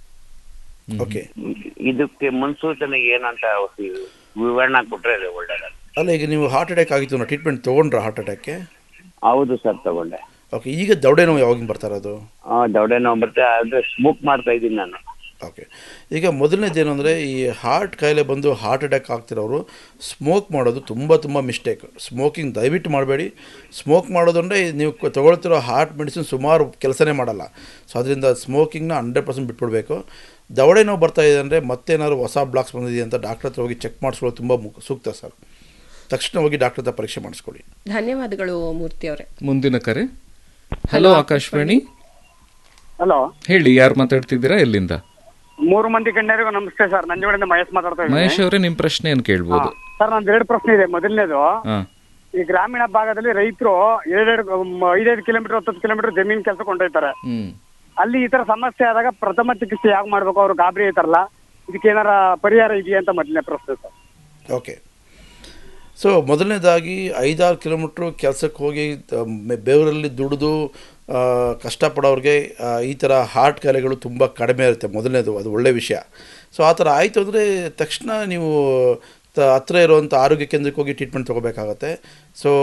ಓಕೆ ಇದಕ್ಕೆ ಮುನ್ಸೂಚನೆ ಏನಂತ ವಿವರಣೆ ಕೊಟ್ರೆ ಒಳ್ಳೇದ ಅಲ್ಲ ಈಗ ನೀವು ಹಾರ್ಟ್ ಅಟ್ಯಾಕ್ ಆಗಿತ್ತು ನಾ ಟ್ರೀಟ್ಮೆಂಟ್ ತೊಗೊಂಡ್ರ ಹಾರ್ಟ್ ಅಟ್ಯಾಕ್ಗೆ ಹೌದು ಸರ್ ತಗೊಂಡೆ ಓಕೆ ಈಗ ದೌಡೆ ನೋವು ಯಾವಾಗಿಂದ ಬರ್ತಾ ಇರೋದು ಆ, ದವಡೆ ನೋವು ಬರುತ್ತೆ ಆದ್ರೆ ಸ್ಮೋಕ್ ಮಾಡ್ತಾ ಇದ್ದೀನಿ ನಾನು ಓಕೆ ಈಗ ಮೊದಲನೇದೇನು ಅಂದರೆ ಈ ಹಾರ್ಟ್ ಕಾಯಿಲೆ ಬಂದು ಹಾರ್ಟ್ ಅಟ್ಯಾಕ್ ಆಗ್ತಿರೋರು ಸ್ಮೋಕ್ ಮಾಡೋದು ತುಂಬ ತುಂಬ ಮಿಸ್ಟೇಕ್ ಸ್ಮೋಕಿಂಗ್ ದಯವಿಟ್ಟು ಮಾಡಬೇಡಿ ಸ್ಮೋಕ್ ಮಾಡೋದು ಅಂದರೆ ನೀವು ಕ- ತಗೊಳ್ತಿರೋ ಹಾರ್ಟ್ ಮೆಡಿಸಿನ್ ಸುಮಾರು ಕೆಲಸನೇ ಮಾಡಲ್ಲ ಸೊ ಅದರಿಂದ ಸ್ಮೋಕಿಂಗ್ನ ಹಂಡ್ರೆಡ್ ಪರ್ಸೆಂಟ್ ಬಿಟ್ಬಿಡ್ಬೇಕು ದವಡೆ ನೋವು ಬರ್ತಾ ಇದೆ ಅಂದರೆ ಮತ್ತೇನಾದ್ರು ಹೊಸ ಬ್ಲಾಕ್ಸ್ ಬಂದಿದೆ ಅಂತ ಡಾಕ್ಟರ್ ಹತ್ರ ಹೋಗಿ ಚೆಕ್ ಮಾಡಿಸ್ಕೊಳ್ಳೋದು ತುಂಬ ಮು- ಸೂಕ್ತ ಸರ್ ತಕ್ಷಣ ಹೋಗಿ ಡಾಕ್ಟರ್ ಹತ್ರ ಪರೀಕ್ಷೆ ಮಾಡಿಸ್ಕೊಳ್ಳಿ ಧನ್ಯವಾದಗಳು ಮೂರ್ತಿ ಅವರೇ ಮುಂದಿನ ಕರೆ ಹಲೋ ಆಕಾಶವಾಣಿ ಹಲೋ ಹೇಳಿ ಯಾರು ಮಾತಾಡ್ತಿದ್ದೀರಾ ಎಲ್ಲಿಂದ ಮೂರು ಮಂದಿ ಗಣ್ಯರಿಗೂ ನಮಸ್ತೆ ಸರ್ ನಂಜುಗಡೆಯಿಂದ ಮಹೇಶ್ ಮಾತಾಡ್ತಾ ಇದ್ದೀನಿ ಮಹೇಶ್ ಅವರೇ ನಿಮ್ಮ ಪ್ರಶ್ನೆ ಏನು ಕೇಳ್ಬೋದು ಸರ್ ನಂದು ಎರಡು ಪ್ರಶ್ನೆ ಇದೆ ಮೊದಲನೇದು ಹಾಂ ಈ ಗ್ರಾಮೀಣ ಭಾಗದಲ್ಲಿ ರೈತರು ಎರಡೆರಡು ಮ್, ಐದೈದು ಕಿಲೋಮೀಟರ್ ಹತ್ತತ್ತು ಕಿಲೋಮೀಟರ್ ಜಮೀನ್ ಕೆಲಸ ಕೊಂಡೊಯ್ತಾರೆ ಹ್ಞೂ ಅಲ್ಲಿ ಈ ತರ ಸಮಸ್ಯೆ ಆದಾಗ ಪ್ರಥಮ ಚಿಕಿತ್ಸೆ ಯಾಕೆ ಮಾಡ್ಬೇಕು ಅವ್ರು ಗಾಬರಿ ಐತಾರಲ್ಲ ಇದಕ್ಕೆ ಏನಾರ ಪರಿಹಾರ ಇದೆಯಾ ಅಂತ ಮೊದಲನೇ ಪ್ರಶ್ನೆ ಸರ್ ಓಕೆ ಸೊ ಮೊದಲನೇದಾಗಿ ಐದಾರು ಕಿಲೋಮೀಟ್ರು ಕೆಲಸಕ್ಕೆ ಹೋಗಿ ತ- ಮೆ- ಬೆವರಲ್ಲಿ ದುಡಿದು ಆ, ಕಷ್ಟಪಡೋರಿಗೆ ಆ, ಈ ಥರ ಹಾರ್ಟ್ ಕಾಯಿಲೆಗಳು ತುಂಬ ಕಡಿಮೆ ಇರುತ್ತೆ ಮೊದಲನೇದು ಅದು ಒಳ್ಳೆಯ ವಿಷಯ ಸೊ ಆ ಥರ ಆಯಿತು ಅಂದರೆ ತಕ್ಷಣ ನೀವು ತ ಹತ್ರ ಇರುವಂಥ ಆರೋಗ್ಯ ಕೇಂದ್ರಕ್ಕೆ ಹೋಗಿ ಟ್ರೀಟ್ಮೆಂಟ್ ತೊಗೋಬೇಕಾಗತ್ತೆ ಸೊ